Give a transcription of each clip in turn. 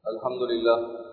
الحمد لله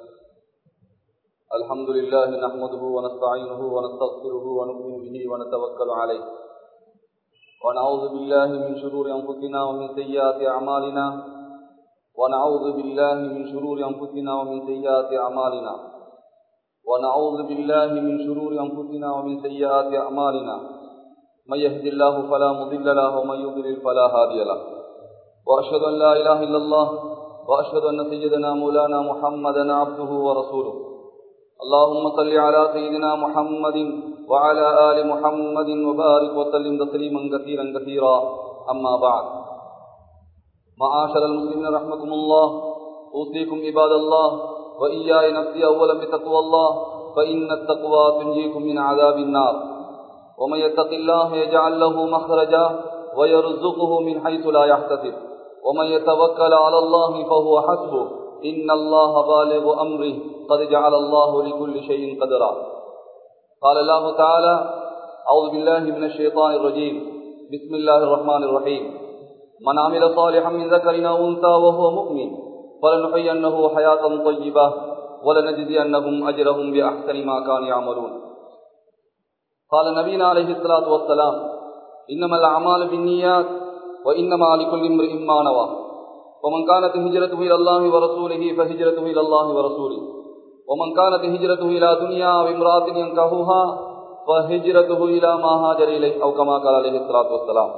الحمد لله نحمده ونستعينه ونستغفره ونؤمن به ونتوكل عليه ونعوذ بالله من شرور أنفسنا ومن سيئات أعمالنا ونعوذ بالله من شرور أنفسنا ومن سيئات أعمالنا ونعوذ بالله من شرور أنفسنا ومن سيئات أعمالنا من يهد الله فلا مضل له ومن يضلل فلا هادي له وأشهد أن لا إله إلا الله وأشهد أن سيدنا مولانا محمدا عبده ورسوله اللهم صل على سيدنا محمد وعلى آل محمد وبارك وسلم تسليما كثيرا كثيرا أما بعد معاشر المسلمين رحمكم الله أوصيكم عباد الله وإياي نفسي أولا بتقوى الله فإن التقوى تنجيكم من عذاب النار ومن يتق الله يجعل له مخرجا ويرزقه من حيث لا يحتسب ومن يتوكل على الله فهو حسبه إن الله بالغ أمره قد جعل الله لكل شيء قدرا قال الله تعالى أعوذ بالله من الشيطان الرجيم بسم الله الرحمن الرحيم من عمل صالحا من ذكر أو أنثى وهو مؤمن فلنحيينه حياة طيبة ولنجزينهم أجرهم بأحسن ما كانوا يعملون قال نبينا عليه الصلاة والسلام إنما الأعمال بالنيات وإنما لكل امرئ ما نوى ومن كانت هجرته إلى الله ورسوله فهجرته إلى الله ورسوله ومن كانت هجرته إلى دنيا وامرأة ينكهوها فهجرته إلى ما هاجر إليه أو كما قال عليه الصلاة والسلام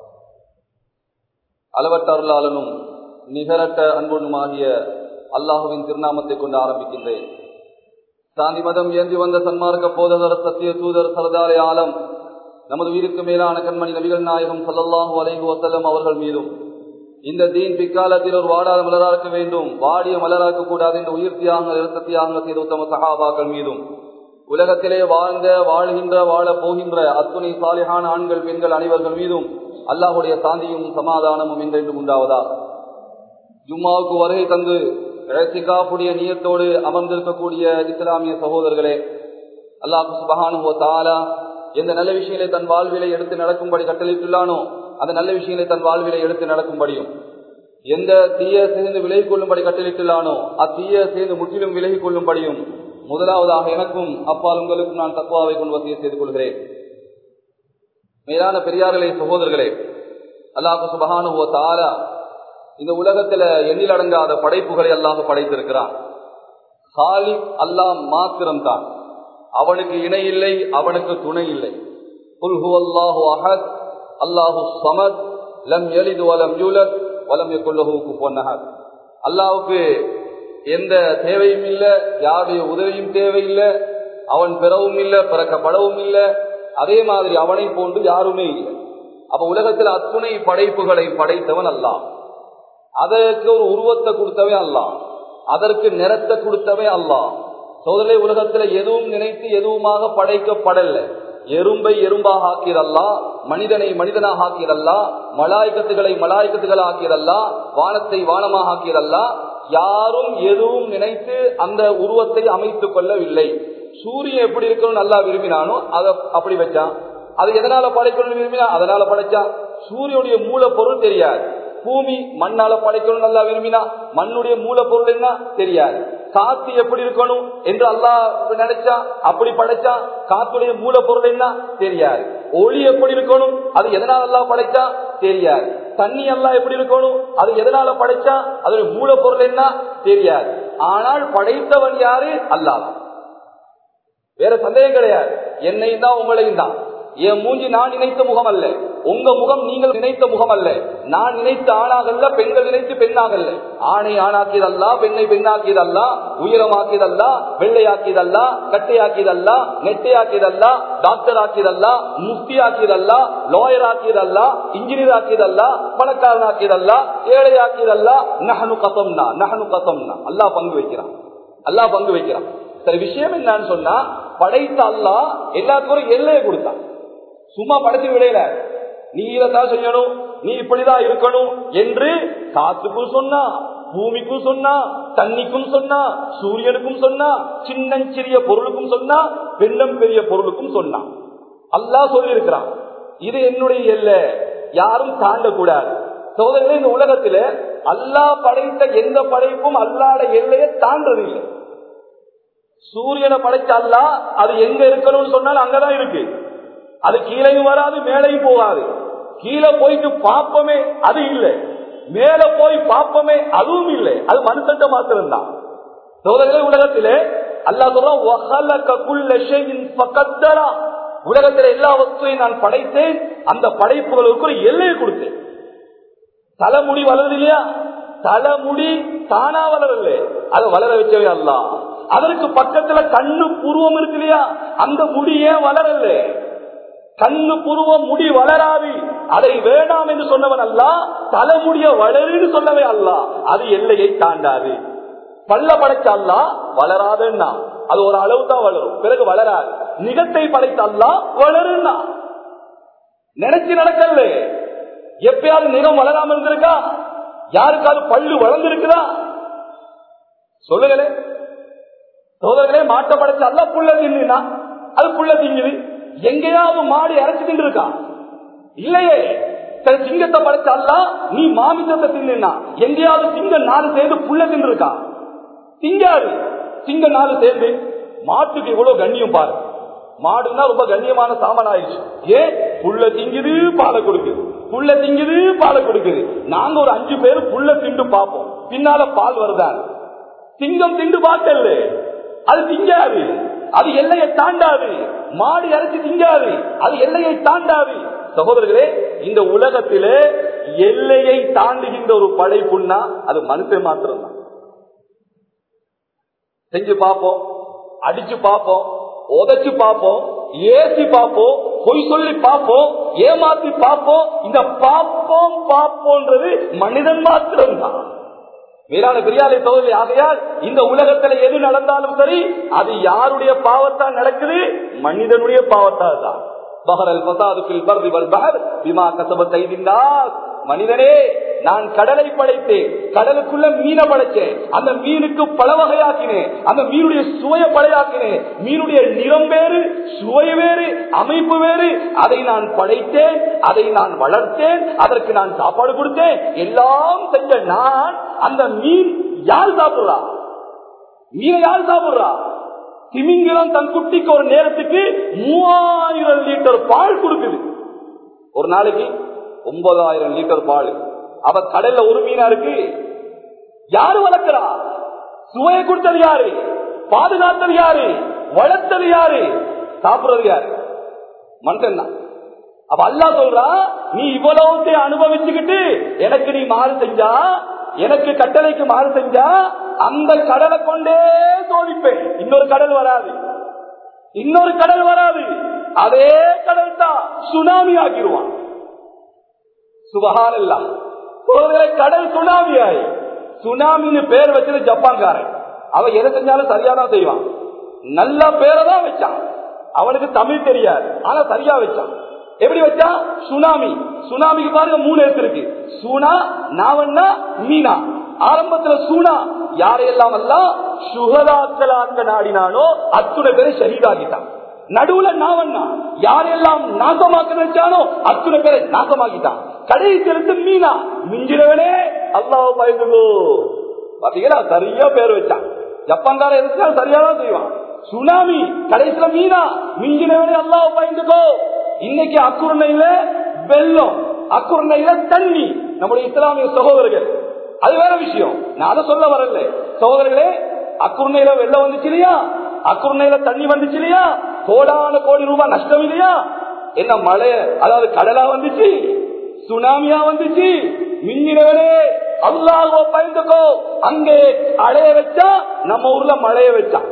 அளவற்ற அருளாளனும் நிகரட்ட அன்புமாகிய அல்லாஹுவின் திருநாமத்தை கொண்டு ஆரம்பிக்கின்றேன் சாந்தி மதம் ஏந்தி வந்த சன்மார்க்க போதகர் சத்திய தூதர் சரதாரை ஆலம் நமது உயிருக்கு மேலான கண்மணி நபிகள் நாயகம் சல்லல்லாஹு அலைஹு வசல்லம் அவர்கள் மீதும் இந்த தீன் பிக்காலத்தில் ஒரு வாடாத மலராக்க வேண்டும் வாடிய மலராக்க கூடாது என்று உயிர் தியாகங்கள் எழுத்த தியாகங்கள் செய்த உத்தம சகாபாக்கள் மீதும் உலகத்திலே வாழ்ந்த வாழ்கின்ற வாழ போகின்ற அத்துணை சாலிகான ஆண்கள் பெண்கள் அனைவர்கள் மீதும் அல்லாஹுடைய சாந்தியும் சமாதானமும் என்றென்றும் உண்டாவதா ஜும்மாவுக்கு வருகை தந்து ரசிகாப்புடைய நீயத்தோடு அமர்ந்திருக்கக்கூடிய இஸ்லாமிய சகோதரர்களே அல்லாஹு சுபஹானுவோ தாலா எந்த நல்ல விஷயங்களை தன் வாழ்விலை எடுத்து நடக்கும்படி கட்டளைத்துள்ளானோ அந்த நல்ல விஷயங்களை தன் வாழ்விலை எடுத்து நடக்கும்படியும் எந்த தீய சேர்ந்து விலகிக் கொள்ளும்படி கட்டளைத்துள்ளானோ அத்தீய சேர்ந்து முற்றிலும் விலகிக் கொள்ளும்படியும் முதலாவதாக எனக்கும் அப்பால் உங்களுக்கும் நான் தக்குவாவை கொண்டு வசதியை செய்து கொள்கிறேன் மேலான பெரியார்களே சகோதரர்களே அல்லாஹு சுபஹானுவோ தாலா இந்த உலகத்துல எண்ணில் அடங்காத படைப்புகளை அல்லாஹ் படைத்திருக்கிறான் ஹாலி அல்லாஹ் மாத்திரம் தான் அவனுக்கு இணை இல்லை அவனுக்கு துணை இல்லை அல்லாஹு அஹத் அல்லாஹு சமத் லம் எலிது வலம் யூலத் வலம் எக்குல்லஹு குப்பொன்னஹத் அல்லாவுக்கு எந்த தேவையும் இல்லை யாருடைய உதவியும் தேவையில்லை அவன் பெறவும் இல்லை பிறக்கப்படவும் இல்லை அதே மாதிரி அவனை போன்று யாருமே இல்லை அப்ப உலகத்தில் அத்துணை படைப்புகளை படைத்தவன் அல்லாஹ் அதற்கு ஒரு உருவத்தை கொடுத்தவே அல்லாஹ் அதற்கு நிறத்தை கொடுத்தவே அல்லாஹ் சோதனை உலகத்துல எதுவும் நினைத்து எதுவுமாக படைக்கப்படல எறும்பை எறும்பாக ஆக்கிறல்லா மனிதனை மனிதனாக ஆக்கிறல்லா மலாய்க்கத்துகளை மலாய்க்கத்துகள் ஆக்கிறல்லா வானத்தை வானமாக ஆக்கிறல்லா யாரும் எதுவும் நினைத்து அந்த உருவத்தை அமைத்துக் கொள்ளவில்லை சூரியன் எப்படி இருக்கணும் நல்லா விரும்பினானோ அதை அப்படி வச்சான் அது எதனால படைக்கணும்னு விரும்பினா அதனால படைச்சான் சூரியனுடைய மூலப்பொருள் தெரியாது பூமி மண்ணால படைக்கணும் நல்லா விரும்பினா மண்ணுடைய மூலப்பொருள் என்ன தெரியாது காத்து எப்படி இருக்கணும் என்று அல்லா நினைச்சா அப்படி படைச்சா காத்துடைய மூலப்பொருள் என்ன தெரியாது ஒளி எப்படி இருக்கணும் அது எதனால எல்லாம் படைச்சா தெரியாது தண்ணி எல்லாம் எப்படி இருக்கணும் அது எதனால படைச்சா அதோட மூலப்பொருள் என்ன தெரியாது ஆனால் படைத்தவன் யாரு அல்லாதான் வேற சந்தேகம் கிடையாது என்னையும் தான் உங்களையும் தான் என் மூஞ்சி நான் நினைத்த முகம் அல்ல உங்க முகம் நீங்கள் நினைத்த முகம் அல்ல நான் நினைத்த ஆணாகல்ல பெண்கள் நினைத்து பெண்ணாகல்ல ஆணை ஆணாக்கியதல்லா பெண்ணை பெண்ணாக்கியதல்லா உயரமாக்கியதல்லா வெள்ளையாக்கியதல்லா கட்டையாக்கியதல்லா நெட்டையாக்கியதல்லா டாக்டர் ஆக்கியதல்லா முஃப்தி ஆக்கியதல்லா லாயர் ஆக்கியதல்லா இன்ஜினியர் ஆக்கியதல்லா பணக்காரன் ஆக்கியதல்லா ஏழை ஆக்கியதல்லா நகனு கசம்னா நகனு கசம்னா அல்லா பங்கு வைக்கிறான் அல்லா பங்கு வைக்கிறான் சரி விஷயம் என்னன்னு சொன்னா படைத்த அல்லா எல்லாத்துக்கும் ஒரு எல்லையை கொடுத்தான் சும்மா படைத்து விடையில நீ இதைத்தான் செய்யணும் நீ இப்படிதான் இருக்கணும் என்று காத்துக்கும் சொன்னா பூமிக்கும் சொன்னா தண்ணிக்கும் சொன்னா சூரியனுக்கும் சொன்னா சின்னஞ்சிறிய பொருளுக்கும் சொன்னா பெண்ணம் பெரிய பொருளுக்கும் சொன்னான் அல்லாஹ் சொல்லி இருக்கிறான் இது என்னுடைய எல்லை யாரும் தாண்டக்கூடாது சோதனை இந்த உலகத்துல அல்லாஹ் படைத்த எந்த படைப்பும் அல்லாட எல்லையை தாண்டது இல்லை சூரியனை படைச்ச அல்லா அது எங்க இருக்கணும்னு சொன்னாலும் அங்கதான் இருக்கு அது கீழையும் வராது மேலையும் போகாது கீழே போயிட்டு பாப்பமே அது இல்லை மேல போய் பாப்பமே அதுவும் இல்லை அது மனுஷன் மாத்திரம்தான் சோதனை உலகத்திலே அல்லா சொல்றான் உலகத்தில் எல்லா வஸ்துவையும் நான் படைத்தேன் அந்த படைப்புகளுக்கு ஒரு எல்லையை கொடுத்தேன் தலைமுடி வளருது இல்லையா தலைமுடி தானா வளரல அதை வளர வச்சவே அல்ல அதற்கு பக்கத்துல கண்ணு புருவம் இருக்கு இல்லையா அந்த முடி ஏன் வளரல கண்ணு புருவம் முடி வளராது அதை வேண்டாம் என்று சொன்னவன் அல்ல தலைமுடிய வளருன்னு சொல்லவே அல்ல அது எல்லையை தாண்டாது பல்ல படைச்ச அல்லா வளராதுன்னா அது ஒரு அளவு தான் வளரும் பிறகு வளராது நிகத்தை படைத்த அல்லா வளருன்னா நினைச்சு நடக்கல எப்பயாவது நிறம் வளராம இருந்திருக்கா யாருக்காவது பல்லு வளர்ந்திருக்குதா சொல்லுங்களே சோதர்களே மாட்ட படைச்ச அல்ல புள்ள தின்னா அது புள்ள திங்குது எங்கேயாவது மாடி அரைச்சு தின்னு இருக்கா இல்லையே சில சிங்கத்தை படைச்ச அல்ல நீ மாமிசத்தை தின்னா எங்கேயாவது சிங்க நாலு சேர்ந்து புள்ள தின்னு இருக்கா திங்காது சிங்க நாலு சேர்ந்து மாட்டுக்கு இவ்வளவு கண்ணியம் பாரு மாடுன்னா ரொம்ப கண்ணியமான சாமான் ஆயிடுச்சு ஏன் புள்ள திங்குது பாலை கொடுக்குது புள்ள திங்குது பாலை கொடுக்குது நாங்க ஒரு அஞ்சு பேர் புள்ள திண்டு பார்ப்போம் பின்னால பால் வருதான் சிங்கம் திண்டு பார்க்கல அது திங்காது அது எல்லையை தாண்டாது மாடு இறைச்சி திங்காது அது எல்லையை தாண்டாது சகோதரர்களே இந்த உலகத்திலே எல்லையை தாண்டுகின்ற ஒரு படைப்புன்னா அது மனுஷன் மாத்திரம்தான் செஞ்சு பார்ப்போம் அடிச்சு பார்ப்போம் உதச்சு பார்ப்போம் ஏசி பார்ப்போம் பொய் சொல்லி பார்ப்போம் ஏமாத்தி பார்ப்போம் இந்த பார்ப்போம் பார்ப்போன்றது மனிதன் மாத்திரம்தான் மேலான பெரியாலை சோதரி ஆகையால் இந்த உலகத்துல எது நடந்தாலும் சரி அது யாருடைய பாவத்தால் நடக்குது மனிதனுடைய பாவத்தால் தான் பஹரல் பசாதுக்கில் பர்தி பஹர் விமா கசப தைதிந்தார் மனிதனே நான் கடலை படைத்தேன் கடலுக்குள்ள மீனை படைச்சேன் அந்த மீனுக்கு பல வகையாக்கினேன் அந்த மீனுடைய சுவைய பழையாக்கினேன் மீனுடைய நிறம் வேறு சுவை வேறு அமைப்பு வேறு அதை நான் படைத்தேன் அதை நான் வளர்த்தேன் அதற்கு நான் சாப்பாடு கொடுத்தேன் எல்லாம் செஞ்ச நான் அந்த மீன் யார் சாப்பிடுறா மீனை யார் சாப்பிடுறா திமிங்கிலம் தன் குட்டிக்கு ஒரு நேரத்துக்கு மூவாயிரம் லிட்டர் பால் கொடுக்குது ஒரு நாளைக்கு ஒன்பதாயிரம் லிட்டர் பால் அவ கடல்ல ஒரு மீனா இருக்கு யாரு வளர்க்கிறா சுவையை கொடுத்தது யாரு பாதுகாத்தது யாரு வளர்த்தது யாரு சாப்பிடுறது யாரு மனுஷன் தான் அப்ப அல்லா சொல்றா நீ இவ்வளவு அனுபவிச்சுக்கிட்டு எனக்கு நீ மாறு செஞ்சா எனக்கு கட்டளைக்கு மாறு செஞ்சா அந்த கடலை கொண்டே சோதிப்பேன் இன்னொரு கடல் வராது இன்னொரு கடல் வராது அதே கடல் தான் சுனாமி ஆக்கிடுவான் சுபகான் எல்லாம் கடல் சுனாமி ஆயி சுனாமின்னு பேர் வச்சது ஜப்பான்காரன் அவன் எதை செஞ்சாலும் சரியாதான் செய்வான் நல்ல பேரை தான் வச்சான் அவனுக்கு தமிழ் தெரியாது ஆனா சரியா வச்சான் எப்படி வச்சா சுனாமி சுனாமிக்கு பாருங்க மூணு எழுத்து இருக்கு சூனா நாவன்னா மீனா ஆரம்பத்துல சூனா யாரையெல்லாம் எல்லாம் சுகதாக்கலாக்க நாடினானோ அத்துணை பேரை ஷஹீதாகிட்டான் நடுவுல நாவன்னா யாரெல்லாம் நாசமாக்க நினைச்சானோ அத்துணை பேரை நாசமாக்கிட்டான் கடைசி எடுத்து மீனா மிஞ்சினவனே அல்லாஹ் பயந்துகோ பாத்தீங்களா சரியா பேர் வச்சான் ஜப்பான்கார எதுக்கு சரியாதான் செய்வான் சுனாமி கடைசியில மீனா மிஞ்சினவனே அல்லாஹ் பயந்துகோ இன்னைக்கு அக்குரணையில வெள்ளம் அக்குரணையில தண்ணி நம்முடைய இஸ்லாமிய சகோதரர்கள் அது வேற விஷயம் நான் அதை சொல்ல வரல சகோதரர்களே அக்குரணையில வெள்ளம் வந்துச்சு இல்லையா அக்குரணையில தண்ணி வந்துச்சு இல்லையா கோடான கோடி ரூபாய் நஷ்டம் இல்லையா என்ன மழை அதாவது கடலா வந்துச்சு சுனாமியா வந்துச்சு மின்னினவனே அல்லாஹோ பயந்துக்கோ அங்கே அலைய வச்சா நம்ம ஊர்ல மழைய வச்சான்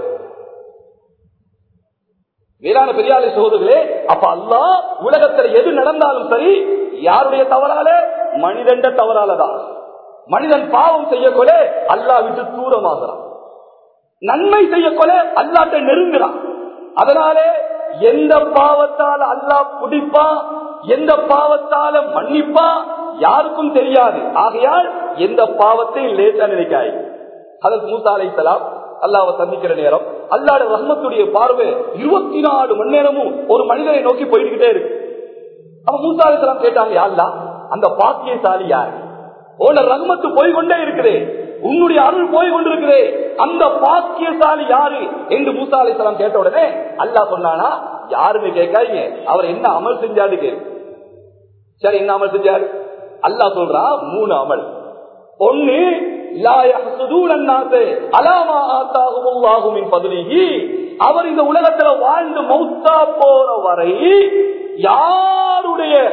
வேளாண் பெரியாலை சோதர்களே அப்ப அல்லா உலகத்துல எது நடந்தாலும் சரி யாருடைய தவறால மனிதண்ட தவறாலதான் மனிதன் பாவம் செய்யக்கொலே அல்லா விட்டு தூரமாகிறான் நன்மை செய்யக்கொலே அல்லாட்ட நெருங்குறான் அதனாலே எந்த பாவத்தால அல்லா பிடிப்பா எந்த பாவத்தால மன்னிப்பா யாருக்கும் தெரியாது ஆகையால் எந்த பாவத்தையும் லேசா நினைக்காய் அதற்கு மூசா அலை சலாம் அல்லாவை சந்திக்கிற நேரம் அல்லாட ரஹ்மத்துடைய பார்வை இருபத்தி நாலு மணி நேரமும் ஒரு மனிதனை நோக்கி போயிட்டுக்கிட்டே இருக்கு அவன் மூசா அலை சலாம் கேட்டாங்க யாருலா அந்த பாக்கியசாலி யாரு உன்னோட ரகுமத்து போய் கொண்டே இருக்குது உன்னுடைய அருள் போய் கொண்டிருக்குது அந்த பாக்கியசாலி யாரு என்று மூசா அலிசலாம் கேட்ட உடனே அல்லாஹ் சொன்னானா யாருன்னு கேட்காதீங்க அவர் என்ன அமல் செஞ்சாரு கேளு சரி என்ன அமல் செஞ்சாரு அல்லாஹ் சொல்றான் மூணு அமல் ஒண்ணு லா யஹ்சுதூன அன்னாஸ அலாமா ஆத்தாஹுமுல்லாஹு மின் ஃபத்லிஹி அவர் இந்த உலகத்துல வாழ்ந்து மௌத்தா போற வரை யாருடைய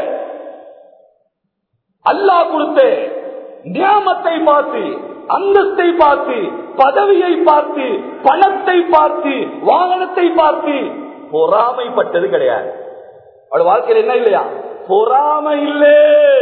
அல்லாஹ் கொடுத்த நியாமத்தை பார்த்து அந்தஸ்தை பார்த்து பதவியை பார்த்து பணத்தை பார்த்து வாகனத்தை பார்த்து பொறாமைப்பட்டது கிடையாது அவள் வாழ்க்கையில் என்ன இல்லையா பொறாமை இல்லே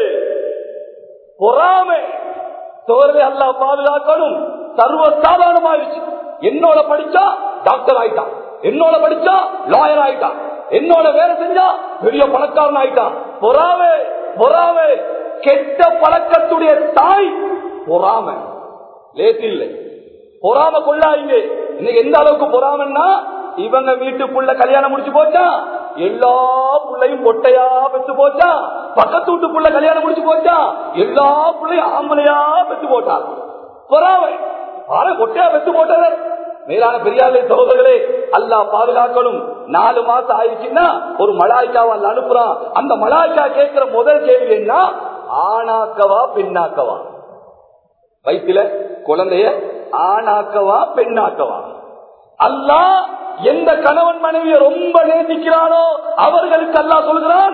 பொறாமை தோழரை அல்லா பாதுகாக்கணும் சர்வ சாதாரணமாயிருச்சு என்னோட படிச்சா டாக்டர் ஆயிட்டான் என்னோட படிச்சா லாயர் ஆயிட்டான் என்னோட வேலை செஞ்சா பெரிய பணக்காரன் ஆயிட்டான் பொறாமை பொறாமை கெட்ட பழக்கத்துடைய தாய் பொறாமை லேசி இல்லை பொறாம கொள்ளாதீங்க இன்னைக்கு எந்த அளவுக்கு பொறாமன்னா இவங்க வீட்டுக்குள்ள கல்யாணம் முடிச்சு போச்சா எல்லா பிள்ளையும் பொட்டையா பெத்து போச்சா பக்கத்து வீட்டுக்குள்ள கல்யாணம் முடிச்சு போச்சா எல்லா பிள்ளையும் ஆம்பளையா பெத்து போட்டா பொறாமை ஆனா பொட்டையா பெத்து போட்டவர் மேலான பெரியாரை சகோதரர்களே அல்லா பாதுகாக்கணும் நாலு மாசம் ஆயிடுச்சுன்னா ஒரு மலாய்க்காவை அல்ல அனுப்புறான் அந்த மலாய்க்கா கேட்கிற முதல் கேள்வி என்ன ஆணாக்கவா பெண்ணாக்கவா வயிற்றுல குழந்தைய ஆணாக்கவா பெண்ணாக்கவா அல்லா எந்த கணவன் மனைவியை ரொம்ப நேசிக்கிறானோ அவர்களுக்கு அல்லா சொல்கிறான்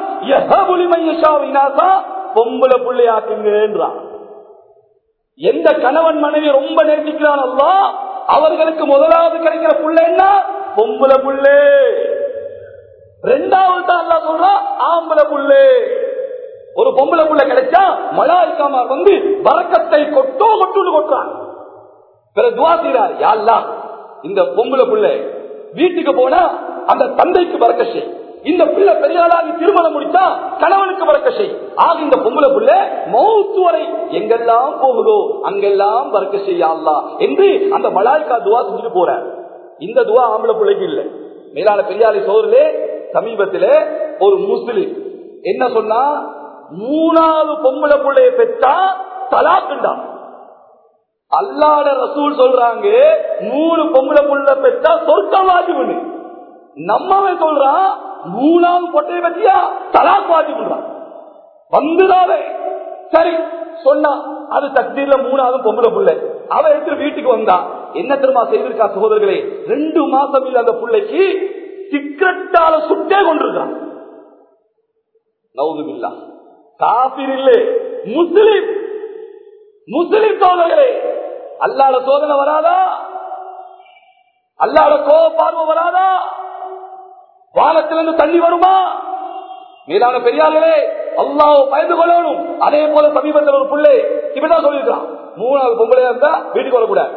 பொம்பளை பிள்ளையாக்குங்கன்றான் எந்த கணவன் மனைவி ரொம்ப நேசிக்கிறான் அல்லா அவர்களுக்கு முதலாவது கிடைக்கிற புள்ள என்ன பொம்பளை புள்ளே ரெண்டாவது தான் அல்லா சொல்றான் ஆம்பளை புள்ளே ஒரு பொம்பளை புள்ள கிடைச்சா மலாய்க்காம வந்து வரக்கத்தை கொட்டோ கொட்டு கொட்டுறான் பிற துவா செய்யறார் யாழ்லா இந்த பொம்பளை புள்ள வீட்டுக்கு போனா அந்த தந்தைக்கு பறக்க செய் இந்த பிள்ளை பெரியாளாகி திருமணம் முடிச்சா கணவனுக்கு பறக்க செய் ஆக இந்த பொம்பளை புள்ள மௌத்து வரை எங்கெல்லாம் போகுதோ அங்கெல்லாம் பறக்க செய்யலா என்று அந்த மலாய்க்கா துவா செஞ்சுட்டு போற இந்த துவா ஆம்பளை பிள்ளைக்கு இல்லை மேலான பெரியாளி சோதரிலே சமீபத்திலே ஒரு முஸ்லிம் என்ன சொன்னா மூணாவது பொம்பளை பிள்ளைய பெற்றா தலாக்குண்டா அல்லாட ரசூல் சொல்றாங்க மூணு பொம்பளை புள்ள பெற்றா சொர்க்கவாதி நம்மவன் சொல்றான் மூணாவது பொட்டையை பத்தியா தலாக் வாஜிபுன்றான் வந்துதாவே சரி சொன்னா அது தக்தீர்ல மூணாவது பொம்பளை புள்ள அவ எடுத்து வீட்டுக்கு வந்தா என்ன தெரியுமா செய்திருக்கா சகோதரர்களே ரெண்டு மாசம் இல்ல அந்த பிள்ளைக்கு சிக்கரெட்டால சுட்டே கொண்டிருக்கான் நவுதுபில்லா காபிர் இல்லை முஸ்லிம் முஸ்லிம் சோதர்களே அல்லாட சோதனை வராதா அல்லாட கோப பார்வை வராதா வானத்திலிருந்து தண்ணி வருமா மீதான பெரியார்களே அல்லாஹ் பயந்து கொள்ளணும் அதே போல சமீபத்தில் ஒரு பிள்ளை இப்படிதான் சொல்லியிருக்கான் மூணாவது பொம்பளையா இருந்தா வீட்டுக்கு வரக்கூடாது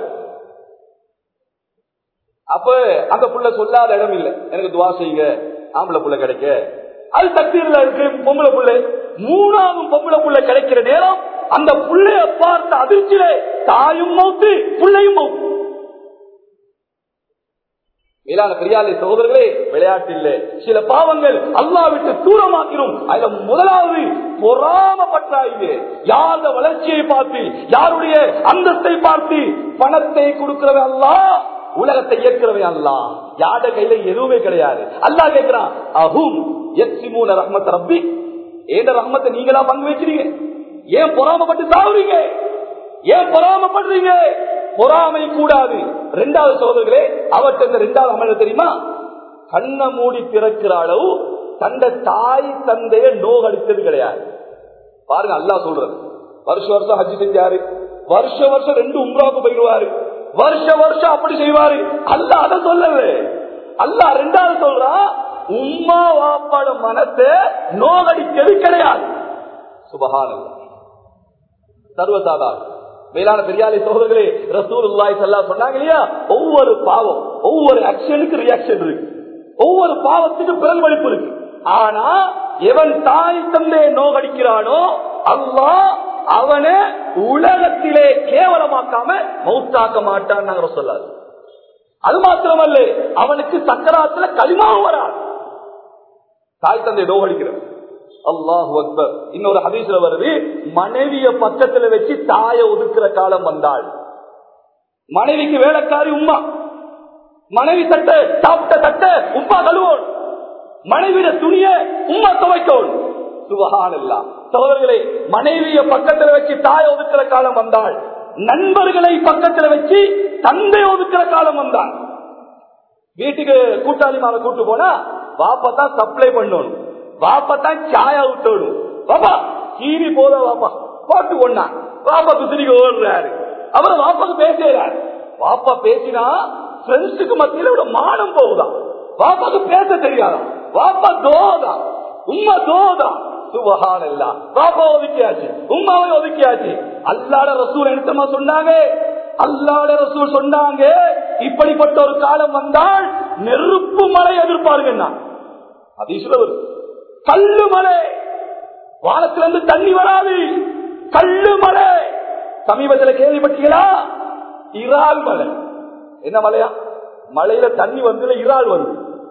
அப்ப அந்த புள்ள சொல்லாத இடம் இல்லை எனக்கு துவா செய்யுங்க ஆம்பளை புள்ள கிடைக்க அது தக்தீர்ல இருக்கு பொம்பளை புள்ளை மூணாவது பொம்பளை புள்ள கிடைக்கிற நேரம் அந்த புள்ளைய பார்த்த அதிர்ச்சியிலே தாயும் மௌத்து புள்ளையும் மௌத்து மேலான பெரியாலை சகோதரர்களே விளையாட்டு இல்லை சில பாவங்கள் அல்லா விட்டு தூரமாக்கிடும் அதுல முதலாவது பொறாமப்பட்டாய்வு யார வளர்ச்சியை பார்த்து யாருடைய அந்தஸ்தை பார்த்து பணத்தை கொடுக்கிறவன் அல்லா உலகத்தை இயக்கிறவன் அல்லா யார கையில எதுவுமே கிடையாது அல்லா கேட்கிறான் அஹும் எக்ஸிமூன ரஹ்மத் ரப்பி ஏத ரஹ்மத்தை நீங்களா பங்கு வச்சிருங்க ஏன் பொறாமப்பட்டு சாவுறீங்க ஏன் பொறாமப்படுறீங்க பொறாமை கூடாது ரெண்டாவது சோதர்களே அவர்கிட்ட இந்த ரெண்டாவது அமல் தெரியுமா கண்ணை மூடி திறக்கிற அளவு தந்த தாய் தந்தைய நோகடித்தது கிடையாது பாருங்க அல்லா சொல்றது வருஷ வருஷம் ஹஜ் செஞ்சாரு வருஷ வருஷம் ரெண்டு உம்ராவுக்கு போயிடுவாரு வருஷ வருஷம் அப்படி செய்வாரு அல்ல அதை சொல்லல அல்ல ரெண்டாவது சொல்றா உம்மா வாப்பாட மனத்தை நோகடிக்கிறது கிடையாது சுபகானல்ல சர்வசாதாரணம் மேலான பெரியாலை சோதர்களே ரசூலுல்லாய் சல்லா சொன்னாங்க இல்லையா ஒவ்வொரு பாவம் ஒவ்வொரு ஆக்ஷனுக்கு ரியாக்ஷன் இருக்கு ஒவ்வொரு பாவத்துக்கு பிரதிபலிப்பு இருக்கு ஆனா எவன் தாய் தந்தை நோகடிக்கிறானோ அல்லா அவனை உலகத்திலே கேவலமாக்காம மௌத்தாக்க மாட்டான் நாங்க சொல்லாது அது மாத்திரமல்ல அவனுக்கு சக்கராத்துல களிமாவும் வராது தாய் தந்தை நோகடிக்கிறான் அல்லாஹ் அக்பர் இன்னொரு ஹதீஸ்ல வருது மனைவிய பக்கத்துல வச்சு தாய ஒதுக்குற காலம் வந்தாள் மனைவிக்கு வேலைக்காரி உம்மா மனைவி தட்ட சாப்பிட்ட தட்ட உப்பா கழுவோம் மனைவிட துணிய உம்மா துவைக்கோள் சுபகானல்லா சோதர்களே மனைவிய பக்கத்துல வச்சு தாய ஒதுக்குற காலம் வந்தாள் நண்பர்களை பக்கத்துல வச்சு தந்தை ஒதுக்குற காலம் வந்தாள் வீட்டுக்கு கூட்டாளி மாலை கூட்டு போனா வாப்பா தான் சப்ளை பண்ணணும் வாப்பா தான் சாயா விட்டணும் வாப்பா கீரி போத வாப்பா போட்டு ஒண்ணா வாப்பா குதிரிக்கு ஓடுறாரு அவர் வாப்பாக்கு பேசுறாரு வாப்பா பேசினா ஃப்ரெண்ட்ஸுக்கு மத்தியில விட மானம் போகுதா வாப்பாக்கு பேச தெரியாதா வாப்பா தோதா உம்மா தோதா சுபஹான் அல்லா பாப்பா ஒதுக்கியாச்சு உம்மாவை ஒதுக்கியாச்சு அல்லாட ரசூல் என்னமா சொன்னாங்க அல்லாட ரசூல் சொன்னாங்க இப்படிப்பட்ட ஒரு காலம் வந்தால் நெருப்பு மழை எதிர்ப்பாருங்கன்னா அதீஸ்வர வருது கல்லு மழை வானத்திலிருந்து தண்ணி வராது கல்லு மழை சமீபத்தில் கேள்விப்பட்டீங்களா இறால் மலை என்ன மலையா மலையில தண்ணி வந்து இறால் வந்து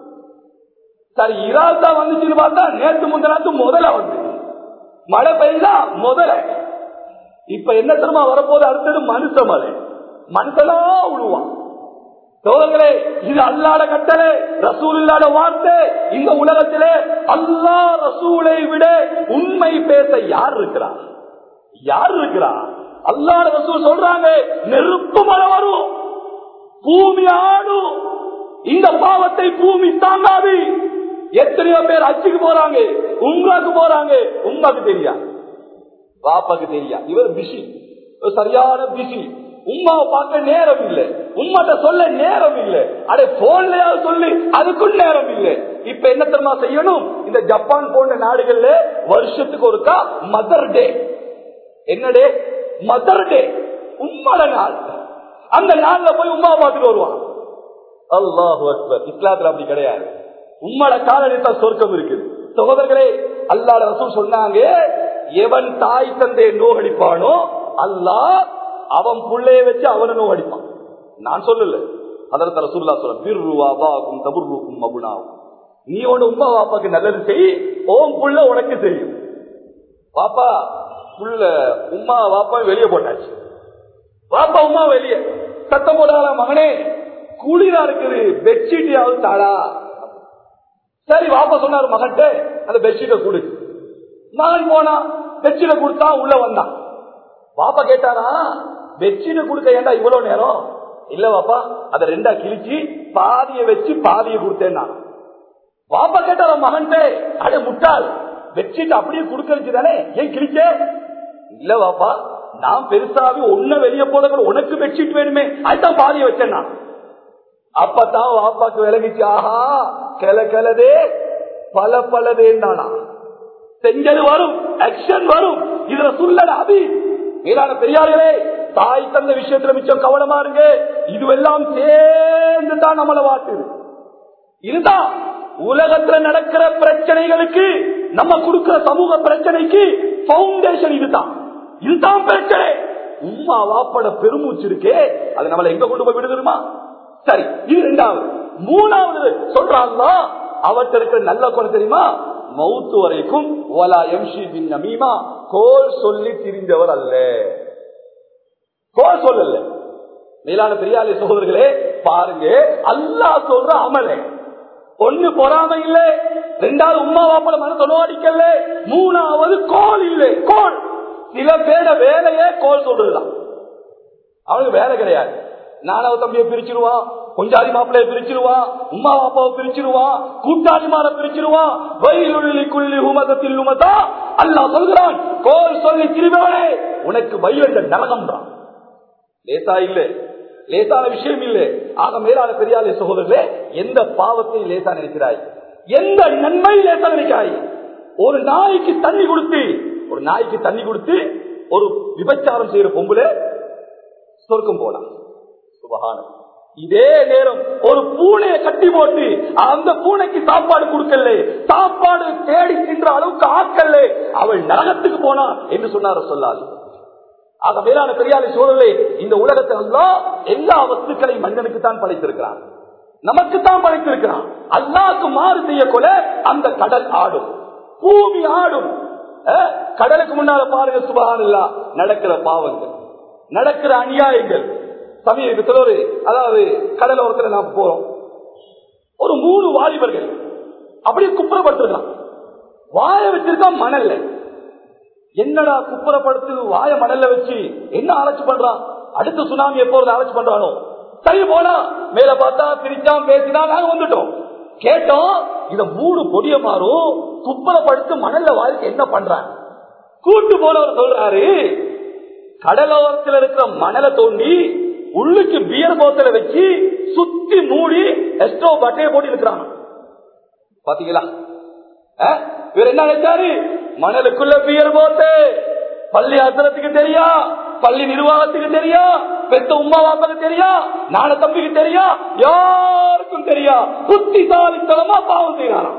சரி இறால் தான் வந்துச்சுன்னு பார்த்தா நேற்று முந்தினாத்து முதல்ல வந்து மழை பெய்தா முதல இப்ப என்ன தெரியுமா வரப்போது அடுத்தது மனுஷ மலை மனுஷனா விழுவான் சோதர்களே இது அல்லாட கட்டளை ரசூல் இல்லாத வார்த்தை இந்த உலகத்திலே அல்லா ரசூலை விட உண்மை பேச யார் இருக்கிறா யார் இருக்கிறா அல்லாட ரசூல் சொல்றாங்க நெருப்பு மழை வரும் பூமி ஆடும் இந்த பாவத்தை பூமி தாங்காது எத்தனையோ பேர் அச்சுக்கு போறாங்க உங்களாக்கு போறாங்க உமாக்கு தெரியா பாப்பாக்கு தெரியா இவர் பிஸி சரியான பிஸி உமாவை பார்க்க நேரம் இல்லை உமாட்ட சொல்ல நேரம் இல்லை அடே போன்லயாவது சொல்லி அதுக்கும் நேரம் இல்லை இப்ப என்ன தெரியுமா செய்யணும் இந்த ஜப்பான் போன்ற நாடுகள்ல வருஷத்துக்கு ஒருக்கா மதர் டே என்ன டே மதர் டே உம்மட நாள் அந்த நாள்ல போய் உமாவை பார்த்துட்டு வருவான் அல்லாஹ் அக்பர் இஸ்லாத்துல அப்படி கிடையாது உம்மட காலனித்தா சொர்க்கம் இருக்குது சகோதரர்களே அல்லாட ரசூல் சொன்னாங்க எவன் தாய் தந்தையை நோகடிப்பானோ அல்லாஹ் அவன் புள்ளைய வச்சு அவனை நோகடிப்பான் நான் சொல்லல அதற்கு ரசூல்லா சொல்ல பிர்ருவா பாக்கும் தபுர்ருக்கும் மபுனாவும் நீ ஒண்ணு உமா பாப்பாக்கு நல்லது செய் ஓம் புள்ள உனக்கு தெரியும் பாப்பா புள்ள உமா பாப்பா வெளியே போட்டாச்சு பாப்பா உமா வெளியே சத்தம் போடாத மகனே குளிரா இருக்குது பெட்ஷீட்டையாவது தாடா சரி வாப்பா சொன்னாரு மகன்கிட்ட அந்த பெட்ஷீட்டை கொடு மகன் போனா பெட்ஷீட்டை கொடுத்தா உள்ள வந்தான் பாப்பா கேட்டாரா பெட்ஷீட்டை கொடுக்க ஏண்டா இவ்வளவு நேரம் இல்ல பாப்பா அதை ரெண்டா கிழிச்சு பாதிய வச்சு பாதிய கொடுத்தேன் நான் பாப்பா கேட்டாரா மகன்கிட்ட அடே முட்டாள் பெட்ஷீட் அப்படியே கொடுக்கறது தானே ஏன் கிழிச்சே இல்ல பாப்பா நான் பெருசாவே ஒன்ன வெளியே போல உனக்கு பெட்ஷீட் வேணுமே அதுதான் பாதிய வச்சேன் நான் அப்பதான் வாப்பாக்கு விளங்கிச்சு ஆஹா கிள கிளதே பல பலதே நானா செஞ்சது வரும் ஆக்ஷன் வரும் இதுல சொல்லல அபி மேலான பெரியார்களே தாய் தந்த விஷயத்துல மிச்சம் கவனமா இருங்க இதுவெல்லாம் சேர்ந்து தான் நம்மளை வாட்டுது இதுதான் உலகத்துல நடக்கிற பிரச்சனைகளுக்கு நம்ம கொடுக்கிற சமூக பிரச்சனைக்கு பவுண்டேஷன் இதுதான் இதுதான் பிரச்சனை உமா வாப்பட பெருமூச்சு இருக்கே அது நம்மளை எங்க கொண்டு போய் விடுதுமா சரி இது ரெண்டாவது மூணாவது சொல்றாங்க அவர்கிட்ட இருக்கிற நல்ல குணம் தெரியுமா மவுத்து வரைக்கும் ஓலா எம்ஷி பின் நமீமா கோல் சொல்லி திரிந்தவர் அல்ல கோல் சொல்லல மேலான பெரியாளி சகோதரர்களே பாருங்க அல்லா சொல்ற அமலே ஒண்ணு பொறாம இல்ல ரெண்டாவது உமா வாப்பட மனசு நோடிக்கல மூணாவது கோல் இல்லை கோல் சில பேர வேலையே கோல் சொல்றதுதான் அவனுக்கு வேலை கிடையாது நானாவது தம்பியை பிரிச்சிருவான் கொஞ்சாதி மாப்பிள்ளைய பிரிச்சிருவான் உமா அப்பாவை பிரிச்சிருவான் கூட்டாளி மாற பிரிச்சிருவான் வயலுள்ளி குள்ளி உமதத்தில் உமதா அல்லா சொல்கிறான் கோல் சொல்லி திருவானே உனக்கு வயல் நரகம் தான் லேசா இல்ல லேசான விஷயம் இல்லை ஆக மேலான பெரியாலே சகோதரர்களே எந்த பாவத்தை லேசா நினைக்கிறாய் எந்த நன்மை லேசா நினைக்கிறாய் ஒரு நாய்க்கு தண்ணி கொடுத்து ஒரு நாய்க்கு தண்ணி கொடுத்து ஒரு விபச்சாரம் செய்யற பொம்புல சொர்க்கம் போலாம் சுபகானம் இதே நேரம் ஒரு பூனையை கட்டி போட்டு அந்த பூனைக்கு சாப்பாடு கொடுக்கல சாப்பாடு தேடி தின்ற அளவுக்கு ஆக்கல்ல அவள் நரகத்துக்கு போனா என்று சொன்னார சொல்லாது ஆக மேலான பெரியாரை சூழலே இந்த உலகத்தில் எல்லாம் எல்லா வஸ்துக்களையும் மனிதனுக்கு தான் படைத்திருக்கிறான் நமக்கு தான் படைத்திருக்கிறான் அல்லாக்கு மாறு செய்ய கொல அந்த கடல் ஆடும் பூமி ஆடும் அஹ், கடலுக்கு முன்னால பாருங்க சுபகானில்லா நடக்கிற பாவங்கள் நடக்கிற அநியாயங்கள் சமீபத்தில் ஒரு அதாவது கடலோரத்தில் நாம் போறோம் ஒரு மூணு வாலிபர்கள் அப்படியே குப்புறப்பட்டிருக்கான் வாய வச்சிருக்கா மணல்ல என்னடா குப்புறப்படுத்து வாய மணல்ல வச்சு என்ன ஆராய்ச்சி பண்றான் அடுத்த சுனாமி எப்போ வருது ஆராய்ச்சி பண்றானோ சரி போனா மேல பார்த்தா சிரிச்சான் பேசினா நாங்க வந்துட்டோம் கேட்டோம் இத மூணு பொடிய மாறும் குப்புறப்படுத்து மணல்ல வாய்க்கு என்ன பண்றாங்க கூட்டு போனவர் சொல்றாரு கடலோரத்தில் இருக்கிற மணலை தோண்டி உள்ளுக்கு பியர் போத்தல வச்சு சுத்தி மூடி எஸ்டோ பட்டையை போட்டு இருக்கிறாங்க பாத்தீங்களா அஹ்? இவர் என்ன நினைச்சாரு மணலுக்குள்ள பியர் போட்டு பள்ளி அசரத்துக்கு தெரியா பள்ளி நிர்வாகத்துக்கு தெரியா பெத்த உமா வாப்பாக்கு தெரியா நான தம்பிக்கு தெரியா யாருக்கும் தெரியா புத்திசாலித்தனமா பாவம் செய்யறாராம்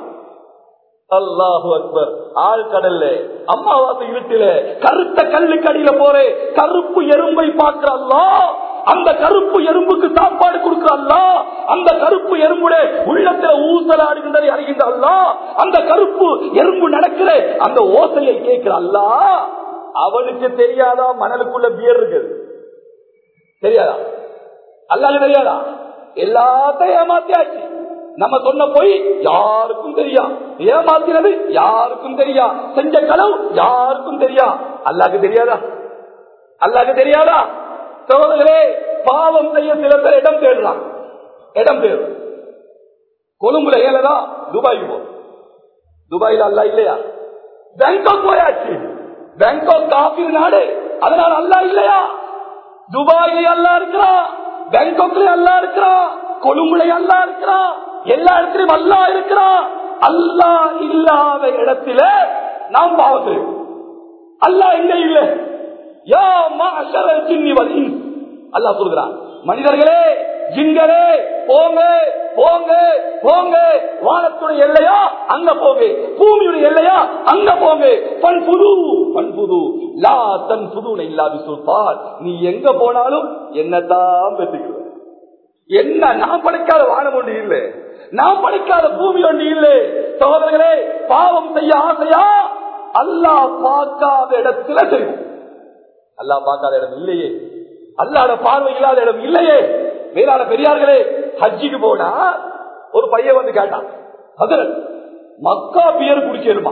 அல்லாஹு அக்பர் ஆழ்கடல்ல அம்மாவாசை இருட்டில கருத்த கல்லுக்கு அடியில போறே கருப்பு எறும்பை பார்க்கிற அல்லா அந்த கருப்பு எறும்புக்கு சாப்பாடு கொடுக்கிற அல்லா அந்த கருப்பு எறும்புடைய உள்ளத்துல ஊசலாடுகின்றதை அறிகின்ற அல்லா அந்த கருப்பு எறும்பு நடக்கிற அந்த ஓசையை கேட்கிற அல்லா அவனுக்கு தெரியாதா மணலுக்குள்ள பியர் இருக்குது தெரியாதா அல்லாஹ் தெரியாதா எல்லாத்தையும் ஏமாத்தியாச்சு நம்ம சொன்ன போய் யாருக்கும் தெரியா ஏமாத்தினது யாருக்கும் தெரியா செஞ்ச களவு யாருக்கும் தெரியா அல்லாக்கு தெரியாதா அல்லாக்கு தெரியாதா சோதர்களே பாவம் செய்ய சில பேர் இடம் தேடுறான் இடம் தேடும் கொழும்புல ஏலதா துபாய்க்கு போ துபாயில அல்லா இல்லையா பேங்காக் போயாச்சு பேங்காக் காப்பீர் நாடு அதனால அல்லா இல்லையா துபாயில அல்லா இருக்கிறான் பேங்காக்ல அல்லா இருக்கிறான் கொழும்புல அல்லா இருக்கிறான் எல்லா இடத்திலும் அல்லா இருக்கிறான் அல்லா இல்லாத இடத்துல நாம் பாவத்து அல்லா எங்க இல்ல யா மாஷரல் ஜின்னி வல் இன்ஸ் அல்லாஹ் சொல்கிறான் மனிதர்களே ஜிங்கரே போங்க போங்க போங்க வானத்துடைய எல்லையா அங்க போங்க பூமியுடைய எல்லையா அங்க போங்க பன் புது பன் புது லா தன் புது இல்லாது சொல்பால் நீ எங்க போனாலும் என்னதான் பெற்றுக்கிறோம் என்ன நான் படைக்காத வானம் ஒன்று இல்லை நான் படைக்காத பூமி ஒன்று இல்லை சகோதரர்களே பாவம் செய்ய ஆசையா அல்லாஹ் பார்க்காத இடத்துல செய்வோம் அல்லாஹ் பார்க்காத இடம் இல்லையே அல்லாட பார்வை இல்லாத இடம் இல்லையே வேளாண் பெரியார்களே ஹஜ்ஜிக்கு போனா ஒரு பையன் வந்து கேட்டான் அதில் மக்கா பியர் குடிக்கணுமா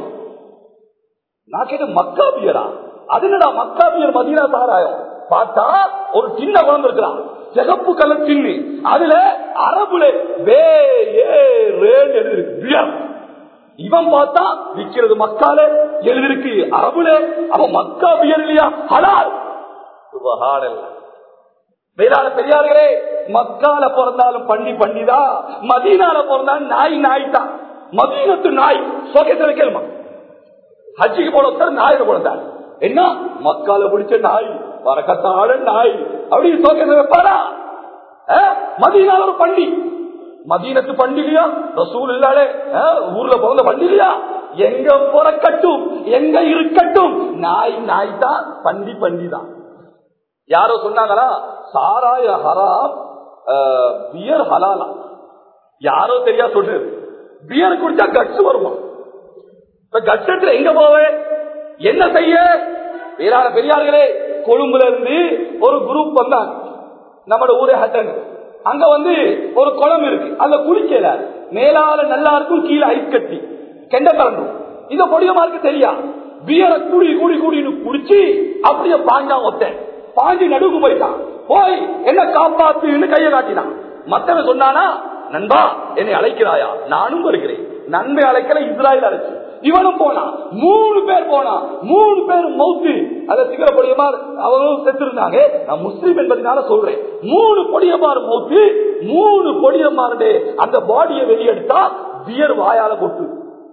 நான் கேட்ட மக்கா பியரா அது என்னடா மக்கா பியர் மதீனா சாராயம் பார்த்தா ஒரு சின்ன குழந்தை இருக்கிறான் சிகப்பு கலர் சின்னி அதுல அரபுல வே ஏ ரேன்னு எழுதிருக்கு பியர் இவன் பார்த்தா விக்கிறது மக்கால எழுதிருக்கு அரபுல அவன் மக்கா பியர் இல்லையா ஹலால் சுபஹானல்லாஹ் வேளாண் பெரியார்களே மக்கால பிறந்தாலும் பண்ணி பண்ணிதா மதீனால பிறந்தாலும் நாய் நாய் தான் மதீனத்து நாய் சோகேசல கேள்மா ஹஜ்ஜிக்கு போன ஒருத்தர் நாயில பிறந்தார் என்ன மக்கால பிடிச்ச நாய் வரக்கத்தாட நாய் அப்படி சோகேச வைப்பாரா அஹ், மதீனால ஒரு பண்டி மதீனத்து பண்டிகையா ரசூல் இல்லாலே அஹ், ஊர்ல பிறந்த பண்டிகையா எங்க பிறக்கட்டும் எங்க இருக்கட்டும் நாய் நாய் தான் பண்டி பண்டி தான் யாரோ சொன்னாங்களா சாராய ஹராம் அஹ், பியர் ஹலாலா யாரோ தெரியா சொல்றது பியர் குடிச்சா கட்ஸ் வருமா இப்ப கட்சத்துல எங்க போவேன் என்ன செய்ய வேளாண் பெரியார்களே கொழும்புல இருந்து ஒரு குரூப் வந்தாங்க நம்ம ஊரே ஹட்டன் அங்க வந்து ஒரு குளம் இருக்கு அங்க குளிக்கல மேலால நல்லா இருக்கும் கீழே ஐஸ் கட்டி கெண்ட கலண்டும் இந்த பொடியமாருக்கு தெரியா பியரை கூடி கூடி கூடின்னு குடிச்சு அப்படியே பாஞ்சான் ஒத்தேன் பாஞ்சு நடுவுக்கு போயிட்டான் போய் என்ன காப்பாத்துன்னு கையை காட்டினான் மத்தவன் சொன்னானா நண்பா என்னை அழைக்கிறாயா நானும் வருகிறேன் நன்மை அழைக்கல இஸ்ராயல் அழைச்சு இவனும் போனான் மூணு பேர் போனான் மூணு பேர் மௌத்து அதை சிகர பொடியமார் அவங்களும் செத்துருந்தாங்க நான் முஸ்லீம் என்பதனால சொல்றேன் மூணு பொடியமார் மௌத்து மூணு பொடியமாருடைய அந்த பாடியை வெளியெடுத்தா பியர் வாயால கொட்டு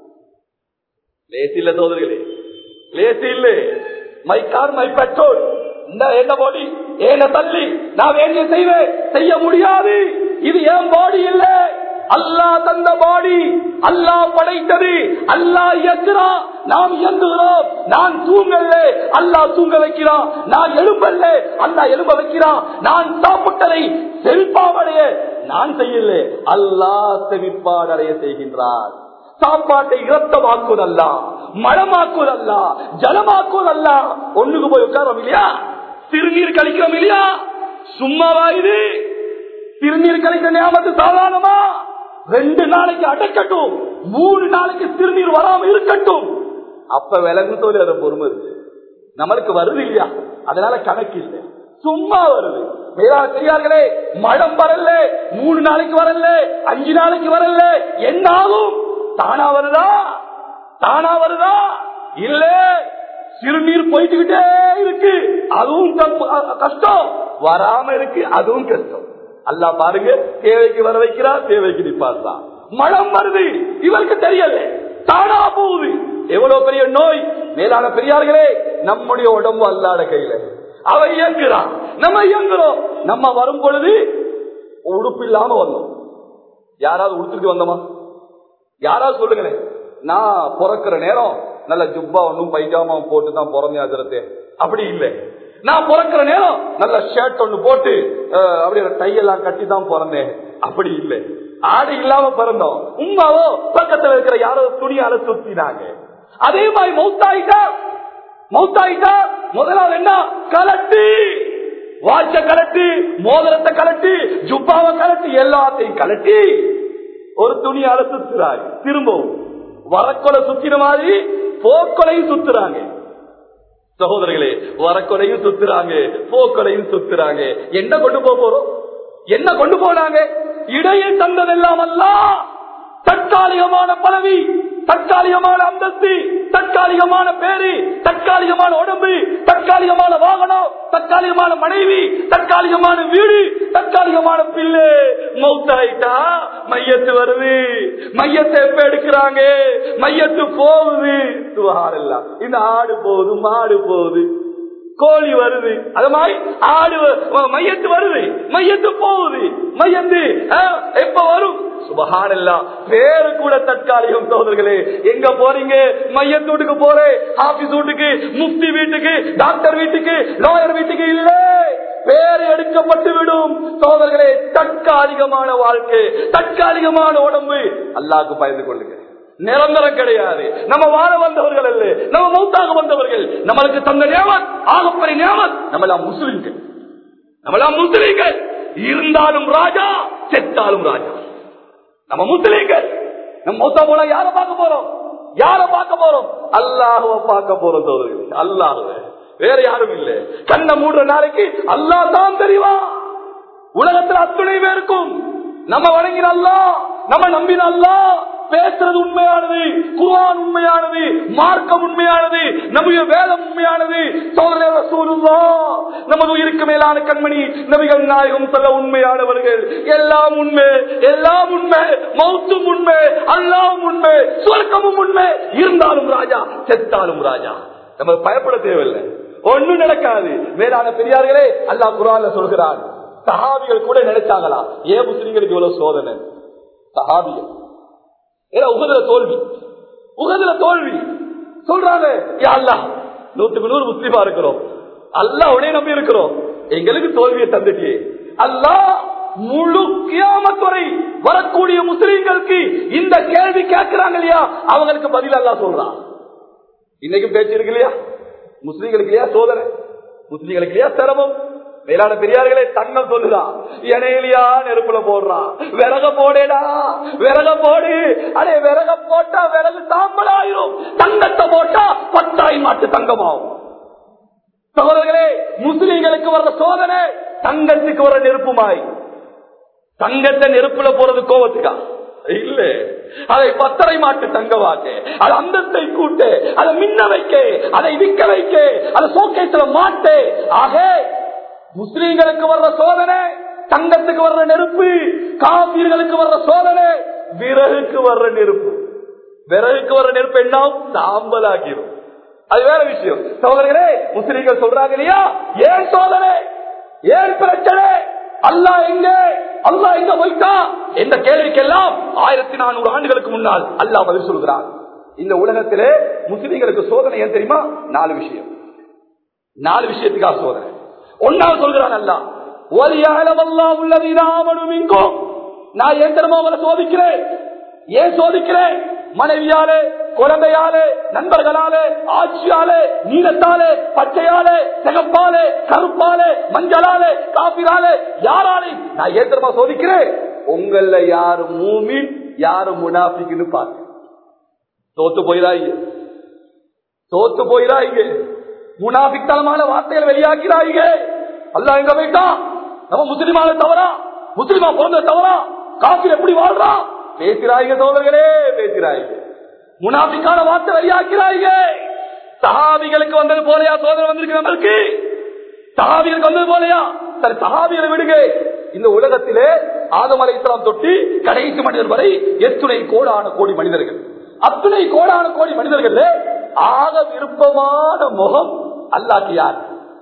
லேசி இல்ல சோதரிகளே லேசி இல்ல மை கார் மை பெட்ரோல் இந்த என்ன பாடி ஏன தள்ளி நான் வேண்டிய செய்வேன் செய்ய முடியாது இது ஏன் பாடி இல்ல அல்லாஹ் தந்த பாடி அல்லாஹ் படைத்தது அல்லாஹ் இயக்குறான் நாம் இயங்குகிறோம் நான் தூங்கல்ல அல்லாஹ் தூங்க வைக்கிறான் நான் எழும்பல்ல அல்லாஹ் எழும்ப வைக்கிறான் நான் சாப்பிட்டதை செழிப்பாவடைய நான் செய்யல அல்லாஹ் செழிப்பாடடைய செய்கின்றான் சாப்பாட்டை இரத்தமாக்குவதல்ல மழமாக்குவதல்ல ஜலமாக்குவதல்ல ஒண்ணுக்கு போய் உட்காரோம் இல்லையா சிறுநீர் கழிக்கிறோம் இல்லையா சும்மாவா இது சிறுநீர் கழிக்கிற ஞாபகத்து சாதாரணமா ரெண்டு நாளைக்கு அடக்கட்டும் மூணு நாளைக்கு சிறுநீர் வராம இருக்கட்டும் அப்ப விலங்கு தோல் அதை பொறுமை இருக்கு நம்மளுக்கு வருது இல்லையா அதனால கணக்கு இல்லை சும்மா வருது மேலான பெரியார்களே மழம் வரல மூணு நாளைக்கு வரல அஞ்சு நாளைக்கு வரல என்ன ஆகும் தானா வருதா தானா வருதா இல்ல சிறுநீர் போயிட்டுக்கிட்டே இருக்கு அதுவும் கப்- அ- கஷ்டம் வராம இருக்கு அதுவும் கஷ்டம் அல்லா பாருங்க தேவைக்கு வர வைக்கிறா தேவைக்கு நிப்பாட்டா மழம் வருது இவருக்கு தெரியல தானா போகுது எவ்வளவு பெரிய நோய் மேலான பெரியார்களே நம்முடைய உடம்பு அல்லாத கையில அவ இயங்குறான் நம்ம இயங்குறோம் நம்ம வரும் பொழுது உடுப்பு இல்லாம வந்தோம் யாராவது உடுத்துட்டு வந்தோமா யாராவது சொல்லுங்களேன் நான் பிறக்கிற நேரம் நல்ல ஜுப்பா ஒன்னும் பைஜாமா போட்டு தான் பிறந்தாகிறது அப்படி இல்லை நான் பிறக்கிற நேரம் நல்ல ஷர்ட் ஒண்ணு போட்டு அஹ், அப்படியே டையெல்லாம் கட்டி தான் பிறந்தேன் அப்படி இல்லை ஆடை இல்லாம பிறந்தோம் உமாவோ பக்கத்துல இருக்கிற யாரோ துணியால சுத்தினாங்க அதே மாதிரி மௌத்தாயிட்டா மௌத்தாயிட்டா முதலாவது என்ன கலட்டி வாட்ச கலட்டி மோதிரத்தை கலட்டி ஜுப்பாவை கலட்டி எல்லாத்தையும் கலட்டி ஒரு துணியால சுத்துறாங்க திரும்பவும் வரக்கொலை சுத்தின மாதிரி போக்கொலையும் சுத்துறாங்க சகோதரர்களே வரக்கொலையும் சுத்துறாங்க போக்கொலையும் சுத்துறாங்க என்ன கொண்டு போக போறோம் என்ன கொண்டு போனாங்க இடையே தந்ததெல்லாம் அல்ல தற்காலிகமான பதவி தற்காலிகமான அந்தஸ்து தற்காலிகமான பேரு தற்காலிகமான உடம்பு தற்காலிகமான வாகனம் தற்காலிகமான மனைவி தற்காலிகமான வீடு தற்காலிகமான பிள்ளை மௌத்தாயிட்டா மையத்து வருது மையத்தை எப்ப எடுக்கிறாங்க மையத்து போகுது சுகாரெல்லாம் இந்த ஆடு போகுது மாடு போகுது கோழி வருது அது மாதிரி ஆடு வ- மையத்து வருது மையத்து போகுது மையத்து ஆ, எப்ப வரும் சுபஹானல்லா பேரு கூட தற்காலிகம் சோதர்களே எங்க போறீங்க மையத்து வீட்டுக்கு போறேன் ஆபீஸ் வீட்டுக்கு முஃப்தி வீட்டுக்கு டாக்டர் வீட்டுக்கு லாயர் வீட்டுக்கு இல்ல பேர் எடுக்கப்பட்டு விடும் சோதர்களே தற்காலிகமான வாழ்க்கை தற்காலிகமான உடம்பு அல்லாஹ்க்கு பயந்து கொள்ளுங்க நிரந்தரம் கிடையாது நம்ம வாழ வந்தவர்கள் அல்ல நம்ம மௌத்தாக வந்தவர்கள் நம்மளுக்கு தந்த நியமத் ஆகப்பெரிய நியமத் நம்மளாம் முஸ்லிம்கள் நம்மளாம் முஸ்லிம்கள் இருந்தாலும் ராஜா செத்தாலும் ராஜா நம்ம முஸ்லிம்கள் நம்ம மௌத்தா போல யார பார்க்க போறோம் யார பார்க்க போறோம் அல்லாஹுவ பார்க்க போறோம் சோதரர்கள் அல்லாஹுவ வேற யாரும் இல்ல கண்ணை மூடுற நாளைக்கு அல்லாஹ் தான் தெரிவா உலகத்துல அத்துணை பேருக்கும் நம்ம வணங்கின அல்லா நம்ம நம்பின அல்லா பேசுறது உண்மையானது குர்ஆன் உண்மையானது மார்க்கம் உண்மையானது நம்முடைய வேதம் உண்மையானது சோதரே ரசூலுல்லாஹ் நமது உயிருக்கு மேலான கண்மணி நபிகள் நாயகம் சொல்ல உண்மையானவர்கள் எல்லாம் உண்மை எல்லாம் உண்மை மௌத்தும் உண்மை அல்லாவும் உண்மை சொர்க்கமும் உண்மை இருந்தாலும் ராஜா செத்தாலும் ராஜா நம்ம பயப்பட தேவையில்லை ஒண்ணும் நடக்காது மேலான பெரியார்களே அல்லாஹ் குரான்ல சொல்கிறார் சஹாபிகள் கூட நினைச்சாங்களா ஏன் முஸ்லிம்களுக்கு இவ்வளவு சோதனை சஹாபிகள் ஏன்னா உகதுல தோல்வி உகதுல தோல்வி சொல்றாங்க யா அல்லாஹ் நூத்துக்கு நூறு முஸ்லிமா இருக்கிறோம் அல்லாஹ் உடனே நம்பி இருக்கிறோம் எங்களுக்கு தோல்வியை தந்துட்டியே அல்லாஹ் முழு கியாமத் வரை வரக்கூடிய முஸ்லிம்களுக்கு இந்த கேள்வி கேட்கிறாங்க இல்லையா அவங்களுக்கு பதில் அல்லாஹ் சொல்றான் இன்னைக்கு பேச்சு இருக்கு இல்லையா முஸ்லீம்களுக்கு இல்லையா சோதனை முஸ்லீம்களுக்கு இல்லையா சிரமம் மேலான பெரியார்களே தன்னம் சொல்லுதான் இணையிலியா நெருப்புல போடுறான் விறக போடேடா விறக போடு அடே விறக போட்டா விறகு சாம்பலாயிரும் தங்கத்தை போட்டா பத்தாய் மாட்டு தங்கமாகும் சகோதரர்களே முஸ்லீம்களுக்கு வர்ற சோதனை தங்கத்துக்கு வர நெருப்புமாய் தங்கத்தை நெருப்புல போறது கோவத்துக்கா இல்ல அதை பத்தரை மாட்டு தங்கவாக்க அது அந்தத்தை கூட்டு அதை மின்ன வைக்க அதை விற்க வைக்க அதை சோக்கேத்துல மாட்டு ஆக முஸ்லீம்களுக்கு வர்ற சோதனை தங்கத்துக்கு வர்ற நெருப்பு காப்பீர்களுக்கு வர்ற சோதனை விறகுக்கு வர்ற நெருப்பு விறகுக்கு வர்ற நெருப்பு என்ன சாம்பலாகிரும் அது வேற விஷயம் சோதனைகளே முஸ்லீம்கள் சொல்றாங்க இல்லையா ஏன் சோதனை ஏன் பிரச்சனை அல்லா எங்க அல்லா எங்க போயிட்டா என்ற கேள்விக்கெல்லாம் ஆயிரத்தி நானூறு ஆண்டுகளுக்கு முன்னால் அல்லாஹ் பதில் சொல்கிறார் இந்த உலகத்திலே முஸ்லிம்களுக்கு சோதனை ஏன் தெரியுமா நாலு விஷயம் நாலு விஷயத்துக்காக சோதனை ஒன்னாவது சொல்கிறான் அல்லா உள்ளது நான் ஏன் தெரியுமா அவங்களை சோதிக்கிறேன் ஏன் சோதிக்கிறேன் மனைவியாலே குழந்தையாலே நண்பர்களாலே ஆட்சியாலே நீளத்தாலே பச்சையாலே சிகப்பாலே கருப்பாலே மஞ்சளாலே காப்பிராலே யாராலே நான் ஏத்திரமா சோதிக்கிறேன் உங்கள யாரு மூமின் யாரு முனாஃபிக்குன்னு பாருங்க தோத்து போயிடாங்க தோத்து போயிடாங்க முனாபித்தனமான வார்த்தைகள் வெளியாக்கிறாங்க அல்ல எங்க போயிட்டான் நம்ம முஸ்லிமான தவறா முஸ்லிமா பிறந்த தவறா காப்பில் எப்படி வாழ்றான் பேசுறாங்க தோழர்களே பேசுறாங்க முனாபிக்கான வார்த்தை வெளியாக்கிறாங்க சஹாபிகளுக்கு வந்தது போலையா சோதனை வந்திருக்கு நம்மளுக்கு சஹாபிகளுக்கு வந்தது போலையா சரி சஹாபிகளை விடுங்க இந்த உலகத்திலே ஆதம் அலை இஸ்லாம் தொட்டி கடைசி மனிதர் வரை எத்துணை கோடான கோடி மனிதர்கள் அத்துணை கோடான கோடி மனிதர்கள் ஆக விருப்பமான முகம் அல்லாக்கு யார்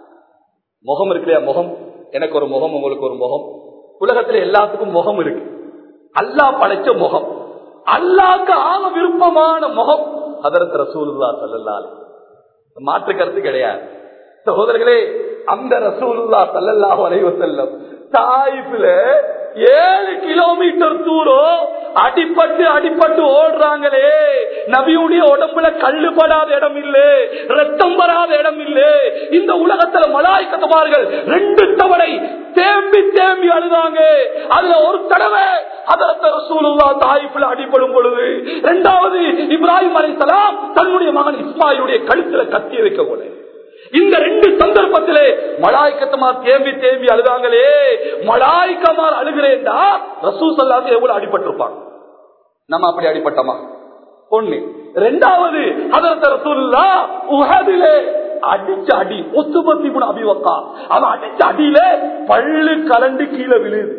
முகம் இருக்கு இல்லையா முகம் எனக்கு ஒரு முகம் உங்களுக்கு ஒரு முகம் உலகத்துல எல்லாத்துக்கும் முகம் இருக்கு அல்லாஹ் படைச்ச முகம் அல்லாக்கு ஆக விருப்பமான முகம் அதற்கு ரசூலுல்லா சல்லல்லாலே மாற்று கருத்து கிடையாது சகோதரர்களே அந்த ரசூலுல்லா சல்லல்லாஹு அலைஹி வஸல்லம் தாயிப்ல ஏழு கிலோமீட்டர் தூரம் அடிப்பட்டு அடிப்பட்டு ஓடுறாங்களே நபியுடைய உடம்புல கல்லுபடாத இடம் இல்லே ரத்தம் வராத இடம் இல்லே இந்த உலகத்துல மலாய்க்கத்தமார்கள் ரெண்டு தவணை தேம்பி தேம்பி அழுதாங்க அதுல ஒரு தடவை அதரத்த ரசூலுல்லா தாயிப்ல அடிபடும் பொழுது இரண்டாவது இப்ராஹிம் அலைஹிஸ்ஸலாம் தன்னுடைய மகன் இஸ்மாயிலுடைய கழுத்துல கத்தி வைக்க போல இந்த ரெண்டு சந்தர்ப்பத்திலே மலாய்க்கத்தமார் தேம்பி தேம்பி அழுதாங்களே மலாய்க்கமார் அழுகிறேன்டா ரசூ சல்லாத்து எவ்வளவு அடிபட்டிருப்பாங்க நம்ம அப்படி அடிபட்டோமா ஒண்ணு ரெண்டாவது அதற்கு ரசூல்லா உஹதிலே அடிச்ச அடி ஒத்துபத்தி குண அபிவக்கா அவன் அடிச்ச அடியில பள்ளு கலண்டு கீழே விழுது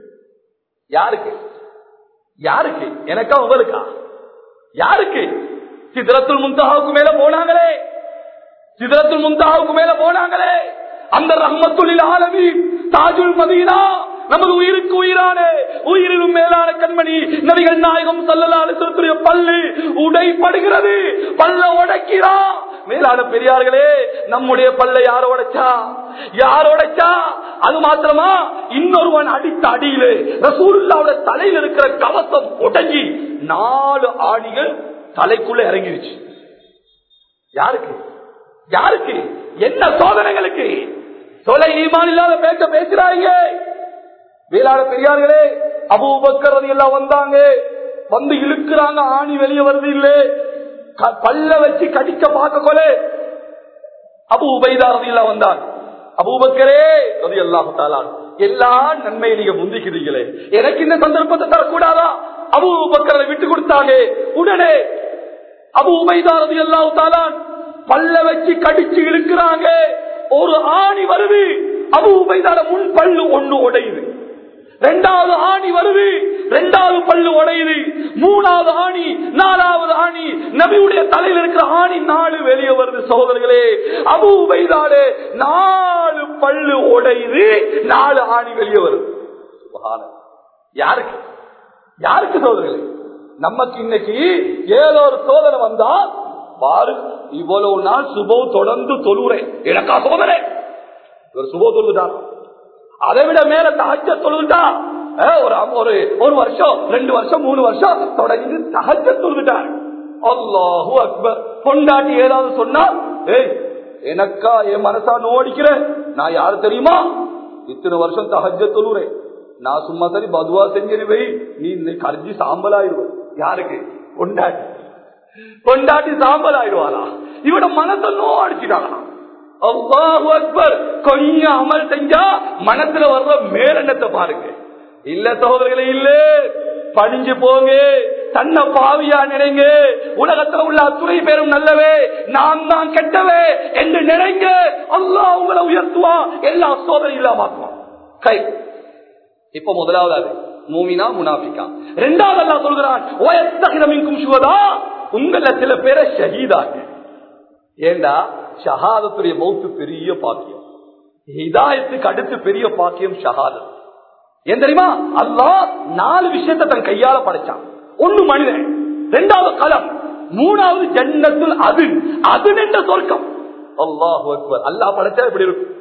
யாருக்கு யாருக்கு எனக்கா உங்களுக்கா யாருக்கு சிதறத்துள் முந்தகாவுக்கு மேல போனாங்களே சிதறத்துள் முந்தகாவுக்கு மேல போனாங்களே அந்த ரஹ்மத்துலில் ஆலமி தாஜுல் மதீனா நமது உயிருக்கு உயிரான உயிரிலும் மேலான கண்மணி நபிகள் நாயகம் சல்லலாலுடைய பல்லு உடைப்படுகிறது பல்ல உடைக்கிறா மேலான பெரியார்களே நம்முடைய பல்ல யார உடைச்சா யார் உடைச்சா அது மாத்திரமா இன்னொருவன் அடித்த அடியிலே ரசூல்லாவோட தலையில் இருக்கிற கவசம் உடஞ்சி நாலு ஆணிகள் தலைக்குள்ள இறங்கிருச்சு யாருக்கு யாருக்கு என்ன சோதனைகளுக்கு தொலை ஈமான் இல்லாத பேச்ச பேசுறாங்க வேளாண் பெரியார்களே அபூபக்கர் எல்லாம் வந்தாங்க வந்து இழுக்கிறாங்க ஆணி வெளியே வருது இல்ல பல்ல வச்சு கடிக்க பார்க்க கொலை அபு உபைதா எல்லாம் வந்தாங்க அபூபக்கரே ரதி அல்லாஹாலான் எல்லா நன்மையை நீங்க முந்திக்கிறீங்களே எனக்கு இந்த சந்தர்ப்பத்தை தரக்கூடாதா அபு பக்கரை விட்டு கொடுத்தாங்க உடனே அபு உபைதா ரதி அல்லாஹாலான் பல்ல வச்சு கடிச்சு இழுக்கிறாங்க ஒரு ஆணி வருது அபு உபைதால முன் பல்லு ஒண்ணு உடையுது ரெண்டாவது ஆணி வருது ரெண்டாவது பல்லு உடையுது மூணாவது ஆணி நாலாவது ஆணி நபியுடைய தலையில் இருக்கிற ஆணி நாலு வெளியே வருது சகோதரர்களே அபு உபைதாலே நாலு பல்லு உடையுது நாலு ஆணி வெளியே வருது யாருக்கு யாருக்கு சோதனை நமக்கு இன்னைக்கு ஏதோ ஒரு சோதனை வந்தா பாரு இவ்வளவு நாள் சுபோ தொடர்ந்து தொழுறேன் எனக்கா சோதனை ஒரு சுபோ தொழுதான் அதை விட மேல தகச்ச தொழுதுட்டா ஒரு ஒரு ஒரு வருஷம் ரெண்டு வருஷம் மூணு வருஷம் தொடங்கி தகச்ச தொழுதுட்டார் அல்லாஹு அக்பர் பொண்டாட்டி ஏதாவது சொன்னா ஏய் எனக்கா என் மனசா நோடிக்கிற நான் யாரு தெரியுமா இத்தனை வருஷம் தகஜ தொழுறேன் நான் சும்மா சரி பதுவா செஞ்சிருவை நீ இந்த கரைஞ்சி சாம்பல் ஆயிடுவ யாருக்கு பொண்டாட்டி பொண்டாட்டி சாம்பல் ஆயிடுவாரா இவட மனசை நோ அடிச்சுட்டானா அல்லாஹு அக்பர் கொஞ்சம் அமல் செஞ்சா மனசுல வர்ற மேலெண்ணத்தை பாருங்க இல்ல சகோதரர்களே இல்ல பணிஞ்சு போங்க தன்னை பாவியா நினைங்க உலகத்துல உள்ள அத்துறை பேரும் நல்லவே நான் தான் கெட்டவே என்று நினைங்க அல்லாஹ் உங்களை உயர்த்துவான் எல்லா சோதனை இல்லாமக்குவான் கை இப்ப முதலாவது மூமினா முனாபிக்கா ரெண்டாவது அல்லா சொல்கிறான் சுவதா உங்கள சில பேரை ஷஹீதாங்க ஏண்டா ஷஹாதத்துடைய மௌத்து பெரிய பாக்கியம் ஹிதாயத்துக்கு அடுத்து பெரிய பாக்கியம் ஷஹாதத் ஏன் தெரியுமா அல்லா நாலு விஷயத்தை தன் கையால படைச்சான் ஒண்ணு மனிதன் ரெண்டாவது களம் மூணாவது ஜன்னத்தில் அது அது என்ற சொர்க்கம் அல்லாஹ் அல்லாஹ் படைச்சா எப்படி இருக்கும்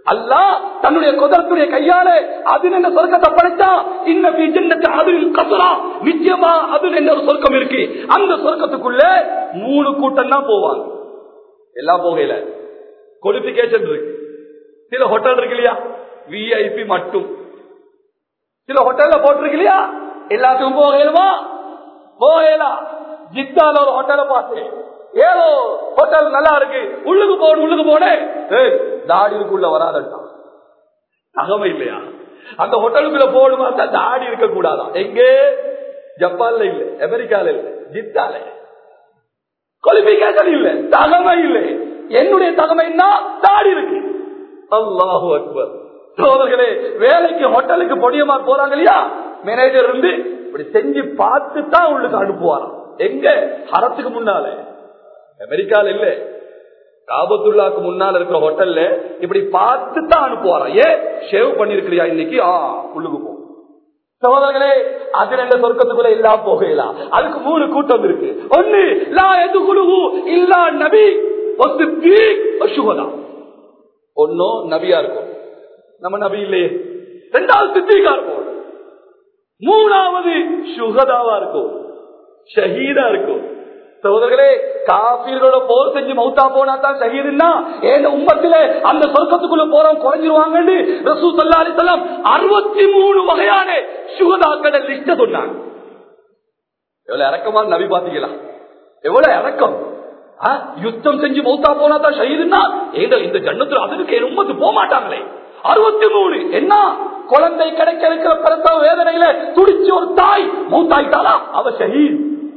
அல்லா தன்னுடைய குதரத்துடைய கையால அது என்ற சொர்க்கத்தை படைச்சா இன்ன அதில் கசுரா நிச்சயமா அது என்ற ஒரு சொர்க்கம் இருக்கு அந்த சொர்க்கத்துக்குள்ள மூணு கூட்டம் தான் போவாங்க எல்லாம் போகையில குவாலிபிகேஷன் இருக்கு சில ஹோட்டல் இருக்கு இல்லையா விஐபி மட்டும் சில ஹோட்டல்ல போட்டிருக்கு இல்லையா எல்லாத்துக்கும் போகலுமா போகலாம் ஜித்தால ஒரு ஹோட்டலை பார்த்தேன் ஏதோ ஹோட்டல் நல்லா இருக்கு உள்ளுக்கு போன உள்ளுக்கு போனேன் தாடி இருக்குள்ள வராதட்டா நகமை இல்லையா அந்த ஹோட்டலுக்குள்ள போடுமா தாடி இருக்க கூடாதா எங்கே ஜப்பான்ல இல்ல அமெரிக்கால இல்ல ஜித்தால குவாலிபிகேஷன் இல்ல தகமை இல்லை என்னுடைய தகமைன்னா தாடி இருக்கு அல்லாஹு அக்பர் சோதர்களே வேலைக்கு ஹோட்டலுக்கு பொடியமா போறாங்க இல்லையா மேனேஜர் இருந்து இப்படி செஞ்சு பார்த்து தான் உள்ளுக்கு அனுப்புவாராம் எங்க ஹரத்துக்கு முன்னால அமெரிக்கால இல்ல காபத்துல்லாக்கு முன்னால இருக்கிற ஹோட்டல்ல இப்படி பார்த்து தான் அனுப்புவாராம் ஏன் ஷேவ் பண்ணிருக்கிறியா இன்னைக்கு ஆ உள்ளுக்கு போ சகோதரர்களே அது ரெண்டு சொர்க்கத்துக்குள்ள இல்லா போகலாம் அதுக்கு மூணு கூட்டம் இருக்கு ஒண்ணு லா எது குழுவு இல்லா நபி சுகதா ஒன்னும் நபியா இருக்கும் நம்ம நபி இல்லையே ரெண்டாவது சித்திகா இருக்கும் மூணாவது சுகதாவா இருக்கும் ஷஹீதா இருக்கும் சகோதரர்களே காபீர்களோட போர் செஞ்சு மௌத்தா போனா தான் ஷஹீதுன்னா ஏன் உம்மத்தில அந்த சொர்க்கத்துக்குள்ள போறோம் குறைஞ்சிருவாங்கன்னு ரசூ சல்லா அலிசல்லாம் அறுபத்தி மூணு வகையான சுகதாக்கள லிஸ்ட சொன்னாங்க எவ்வளவு இறக்கமான நபி பாத்தீங்களா எவ்வளவு இறக்கம் யுத்தம் செஞ்சு மௌத்தா போனா தான் ஷஹீதுன்னா ஏங்க இந்த ஜன்னத்துல அதுக்கு என் உம்மத்து போக மாட்டாங்களே அறுபத்தி மூணு என்ன குழந்தை கிடைக்க இருக்கிற பிரசவ வேதனையில துடிச்சு ஒரு தாய் மௌத்தாயிட்டாளா அவ ஷஹீத்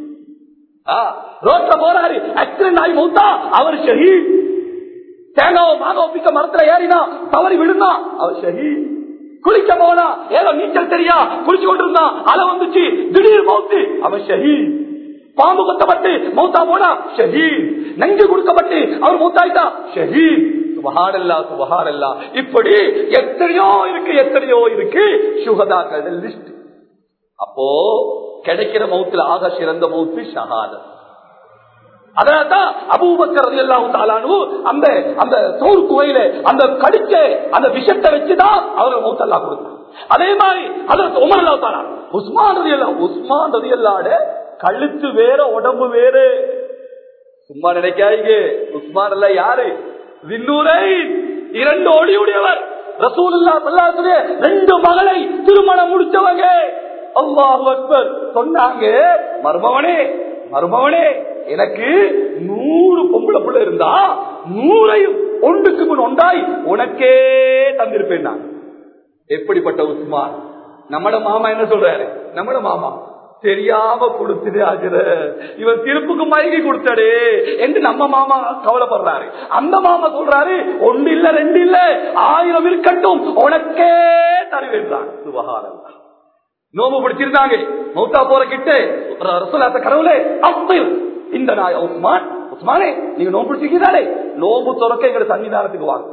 ரோட்ல போறாரு ஆக்சிடென்ட் ஆகி மௌத்தா அவர் ஷஹீத் தேங்காவோ மாங்காவோ பிக்க மரத்துல ஏறினா தவறி விழுந்தா அவர் ஷஹீத் குளிக்க போனா ஏதோ நீச்சல் தெரியா குளிச்சு கொண்டிருந்தான் அலை வந்துச்சு திடீர் மௌத்து அவன் ஷஹீத் பாம்பு கொத்தப்பட்டு மௌத்தா போனா ஷஹீத் நெஞ்சு கொடுக்கப்பட்டு அவர் மௌத்தாயிட்டா ஷஹீத் சுபஹானல்லா சுபஹானல்லா இப்படி எத்தனையோ இருக்கு எத்தனையோ இருக்கு சுகதாக்கள் லிஸ்ட் அப்போ கிடைக்கிற மௌத்துல ஆக சிறந்த மௌத்து ஷஹாதத் அதனால்தான் அபூபக்கர் ரலியல்லாஹு தஆலானு அந்த அந்த சோறு குவையில அந்த கடிச்ச அந்த விஷத்தை வச்சுதான் அவர் மௌத்தல்லா கொடுத்தார் அதே மாதிரி அதற்கு உமர் அல்லாஹ் தஆலா உஸ்மான் ரலியல்லாஹு உஸ்மான் ரலியல்லாஹு கழுத்து வேற உடம்பு வேற சும்மா நினைக்காதீங்க உஸ்மான் அல்ல யாரு விண்ணூரை இரண்டு ஒளியுடையவர் ரசூலுல்லா ஸல்லல்லாஹு ரெண்டு மகளை திருமணம் முடிச்சவங்க அல்லாஹு அக்பர் சொன்னாங்க மருமவனே மருமவனே எனக்கு நூறு பொம்பளை புள்ள இருந்தா நூறையும் ஒன்றுக்கு முன் ஒன்றாய் உனக்கே தந்திருப்பேன் நான் எப்படிப்பட்ட உஸ்மான் நம்மட மாமா என்ன சொல்றாரு நம்மட மாமா தெரியாம கொடுத்துடு ஆஜர இவன் திருப்புக்கு மயங்கி கொடுத்தாடே என்று நம்ம மாமா கவலைப்படுறாரு அந்த மாமா சொல்றாரு ஒன்று இல்ல ரெண்டு இல்ல ஆயிரம் இருக்கட்டும் உனக்கே தருவேன்றான் சுபகாரம் நோம்பு பிடிச்சிருந்தாங்க மௌத்தா போற கிட்ட ரசூலாத்த கடவுளே அப்தில் இந்த நாய் உஸ்மான் உஸ்மானே நீங்க நோம்பு பிடிச்சிருக்கீங்களே நோம்பு துறக்க எங்க சன்னிதானத்துக்கு வாங்க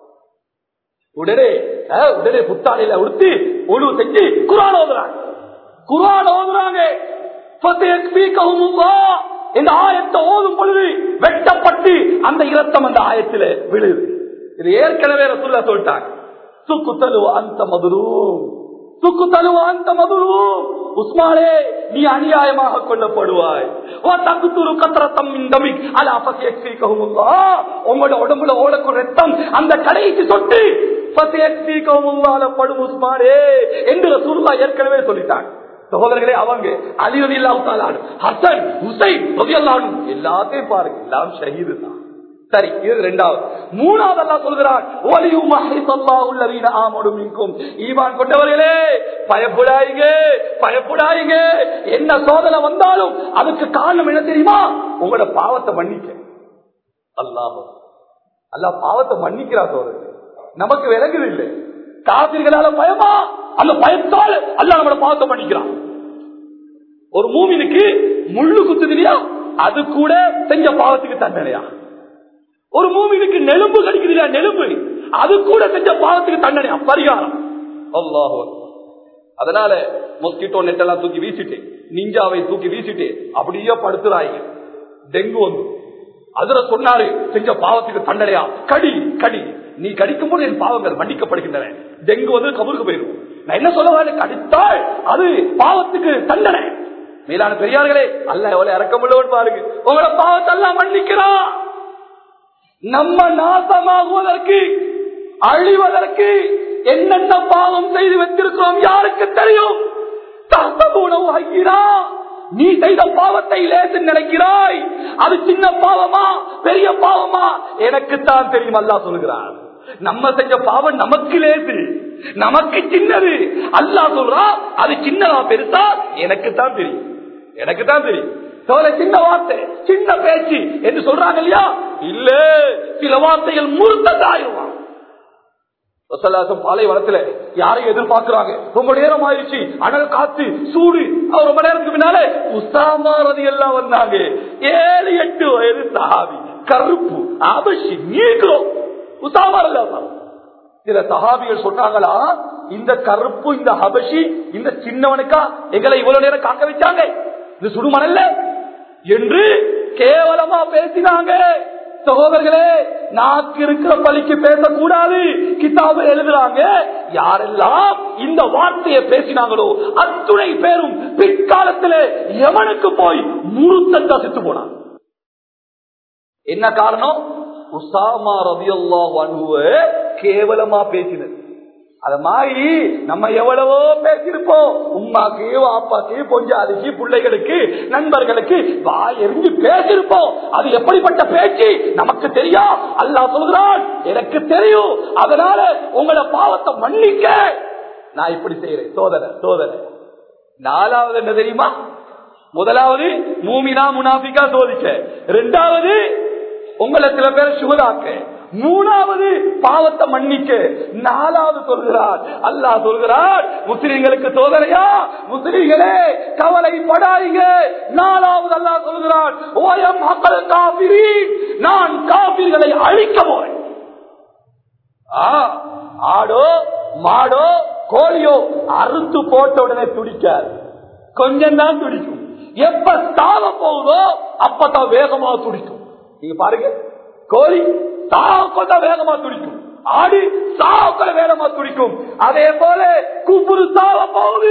உடனே அஹ், உடனே புத்தாடையில உடுத்தி ஒழு செஞ்சு குரான் ஓதுறாங்க குரான் ஓதுறாங்க ஃபதயக்ஃபீகஹுமுல்லாஹ். இந்த ஆயத்தை ஓதும் பொழுது வெட்டப்பட்டு அந்த இரத்தம் அந்த ஆயத்துல விழுது இது ஏற்கனவே ரசூல்லா சொல்லிட்டாங்க சுக்கு தலுவ அந்த மதுரும் சுக்கு தலுவ அந்த மதுரும் உஸ்மானே நீ அநியாயமாக கொல்லப்படுவாய் ஓ தகுத்துரு கத்திரத்தம் இந்தமி அல அப்பசியக்ஷிகவுமுல்லா உங்களோட உடம்புல ஓடக்கூடிய ரத்தம் அந்த கடைக்கு சொட்டு பசியக்ஷிகவுமுல்லால படும் உஸ்மானே என்று ரசூல்லா ஏற்கனவே சொல்லிட்டாங்க சகோதரர்களே அவங்க அலிரதி இல்லாம ஹசன் ஹுசைன் ரலியல்லாஹு எல்லாத்தையும் பாருங்க எல்லாம் ஷஹீது தான் சரி இது ரெண்டாவது மூணாவது அல்லா சொல்கிறான் ஒலியும் உள்ளவீன ஆமோடும் மின்கும் ஈமான் கொண்டவர்களே பயப்படாதீங்க பயப்படாதீங்க என்ன சோதனை வந்தாலும் அதுக்கு காரணம் என்ன தெரியுமா உங்களோட பாவத்தை மன்னிக்க அல்லாஹ் அல்லாஹ் பாவத்தை மன்னிக்கிறா சோதரர்களே நமக்கு விலகுது இல்லை காவிர்களால பயமா அந்த பயத்தால் அல்லாஹ் நம்மளோட பாவத்தை மன்னிக்கிறான் ஒரு மூமினுக்கு முள்ளு குத்துது இல்லையா அது கூட செஞ்ச பாவத்துக்கு தண்டனையா ஒரு மூமினுக்கு நெலும்பு கடிக்குது இல்லையா நெலும்பு அது கூட செஞ்ச பாவத்துக்கு தண்டனையா பரிகாரம் அல்லாஹ் அதனால மொஸ்கிட்டோ நெட் எல்லாம் தூக்கி வீசிட்டு நிஞ்சாவை தூக்கி வீசிட்டு அப்படியே படுத்துறாங்க டெங்கு வந்து அதுல சொன்னாரு செஞ்ச பாவத்துக்கு தண்டனையா கடி கடி நீ கடிக்கும் போது என் பாவங்கள் மன்னிக்கப்படுகின்றன டெங்கு வந்து கபருக்கு போயிடும் நான் என்ன சொல்ல வரேன் கடித்தால் அது பாவத்துக்கு தண்டனை மேலான பெரியார்களே அல்ல எவ்வளவு இறக்கமுள்ளவன் பாருங்க உங்களோட பாவத்தை எல்லாம் மன்னிக்கிறான் நம்ம நாசமாகுவதற்கு அழிவதற்கு என்னென்ன பாவம் செய்து வைத்திருக்கிறோம் யாருக்கு தெரியும் உணவு ஆகிறா நீ செய்த பாவத்தை லேசு நினைக்கிறாய் அது சின்ன பாவமா பெரிய பாவமா எனக்குத்தான் தெரியும் அல்லா சொல்கிறார் நம்ம செஞ்ச பாவம் நமக்கு லேசு நமக்கு சின்னது அல்லா சொல்றா அது சின்னதா பெருசா எனக்கு தான் தெரியும் எனக்கு தான் தெரியும் சோழ சின்ன வார்த்தை சின்ன பேச்சு என்று சொல்றாங்க இல்லையா இல்ல சில வார்த்தைகள் மூர்த்ததாயிருவான் பாலை வளத்துல யாரையும் எதிர்பார்க்கிறாங்க ரொம்ப நேரம் ஆயிடுச்சு அனல் காத்து சூடு அவர் ரொம்ப நேரத்துக்கு பின்னால உசாமாரதி எல்லாம் வந்தாங்க ஏழு எட்டு வயது சஹாபி கருப்பு அவசி நீக்கிறோம் உசாமாரதி சில சஹாபிகள் சொன்னாங்களா இந்த கருப்பு இந்த ஹபஷி இந்த சின்னவனுக்கா எங்களை இவ்வளவு நேரம் காக்க வச்சாங்க இது சுடுமணல்ல என்று கேவலமா பேசினாங்க சகோதரர்களே நாக்கு இருக்கிற பழிக்கு பேசக்கூடாது கிதாபு எழுதுறாங்க யாரெல்லாம் இந்த வார்த்தையை பேசினாங்களோ அத்துணை பேரும் பிற்காலத்தில் எவனுக்கு போய் முழுத்தா செத்து போனான் என்ன காரணம் உசாமா ரவி அல்லாஹ் கேவலமா பேசினது அத மாதிரி நம்ம எவ்வளவோ பேசிருப்போம் உமாக்கு அப்பாக்கு பொஞ்சாதிக்கு பிள்ளைகளுக்கு நண்பர்களுக்கு வாய் எரிஞ்சு பேசிருப்போம் அது எப்படிப்பட்ட பேச்சு நமக்கு தெரியும் அல்லா சொல்கிறான் எனக்கு தெரியும் அதனால உங்களை பாவத்தை மன்னிக்க நான் இப்படி செய்யறேன் சோதனை சோதனை நாலாவது என்ன தெரியுமா முதலாவது மூமினா முனாபிக்கா சோதிக்க ரெண்டாவது உங்களை சில பேர் சுகதாக்க மூணாவது பாவத்தை மன்னிக்க நாலாவது சொல்கிறார் அல்லாஹ் சொல்கிறார் முஸ்லிம்களுக்கு சோதனையா முஸ்லிம்களே கவலைப்படாதீங்க நாலாவது அல்லாஹ் சொல்கிறார் ஓயம் மக்கள் காபிரி நான் காபிர்களை அழிக்க போறேன் ஆடோ மாடோ கோழியோ அறுத்து போட்ட உடனே துடிக்காது கொஞ்சம் தான் துடிக்கும் எப்ப சாவ போகுதோ அப்பதான் வேகமா துடிக்கும் நீங்க பாருங்க கோழி சாவுக்குள்ள வேகமா துடிக்கும் ஆடி சாவுக்குள்ள வேகமா துடிக்கும் அதே போல குப்புரு சாவ போகுது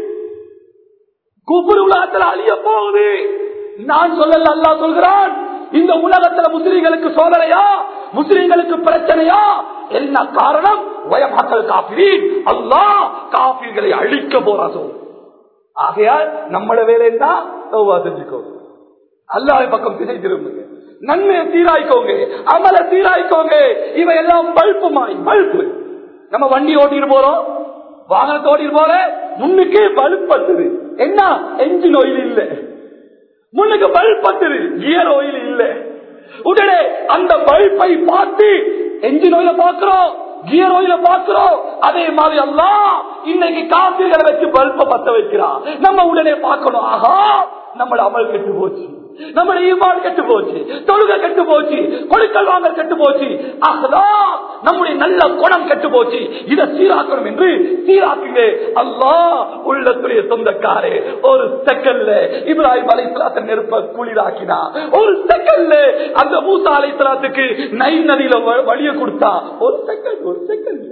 குப்புரு உலகத்தில் அழிய போகுது நான் சொல்லல அல்லா சொல்கிறான் இந்த உலகத்துல முஸ்லிம்களுக்கு சோதனையா முஸ்லிம்களுக்கு பிரச்சனையா என்ன காரணம் வயமாக்கள் காப்பீர் அல்லா காப்பீர்களை அழிக்க போறாசோ ஆகையால் நம்மளோட வேலை தான் செஞ்சுக்கோ அல்லாஹ் பக்கம் திசை திரும்புங்க நன்மையை சீராய்க்கோங்க அமல சீராய்க்கோங்க இவை எல்லாம் பல்பு மாய் பல்பு நம்ம வண்டி ஓட்டிட்டு போறோம் வாகனத்தை ஓட்டிட்டு போற முன்னுக்கு பல்ப் பத்துது என்ன என்ஜின் ஆயில் இல்ல முன்னுக்கு பல்ப் பத்துது கியர் ஆயில் இல்ல உடனே அந்த பல்பை பார்த்து என்ஜின் ஆயில பாக்குறோம் கியர் ஆயில பாக்குறோம் அதே மாதிரி எல்லாம் இன்னைக்கு காப்பீர்களை வச்சு பல்ப பத்த வைக்கிறான் நம்ம உடனே பார்க்கணும் ஆஹா நம்மள அமல் கெட்டு போச்சு நம்முடைய ஈமான் கெட்டு போச்சு தொழுகை கெட்டு போச்சு கொடுக்கல் வாங்க கெட்டு போச்சு ஆகதான் நம்முடைய நல்ல குணம் கெட்டு போச்சு இதை சீராக்கணும் என்று சீராக்குங்க அல்லா உள்ளத்துடைய சொந்தக்காரே ஒரு செகண்ட்ல இப்ராஹிம் அலைசலாத்த நெருப்ப குளிராக்கினா ஒரு செகண்ட்ல அந்த மூசா அலைசலாத்துக்கு நை நதியில வழிய கொடுத்தா ஒரு செகண்ட் ஒரு செகண்ட்ல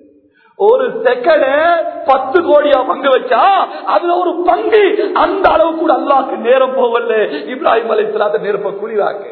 ஒரு செகண்ட் பத்து கோடியா பங்கு வச்சா அதுல ஒரு பங்கு அந்த அளவு கூட அல்லாக்கு நேரம் போகல இப்ராஹிம் அலை சிலாத்த நெருப்ப குளிராக்கு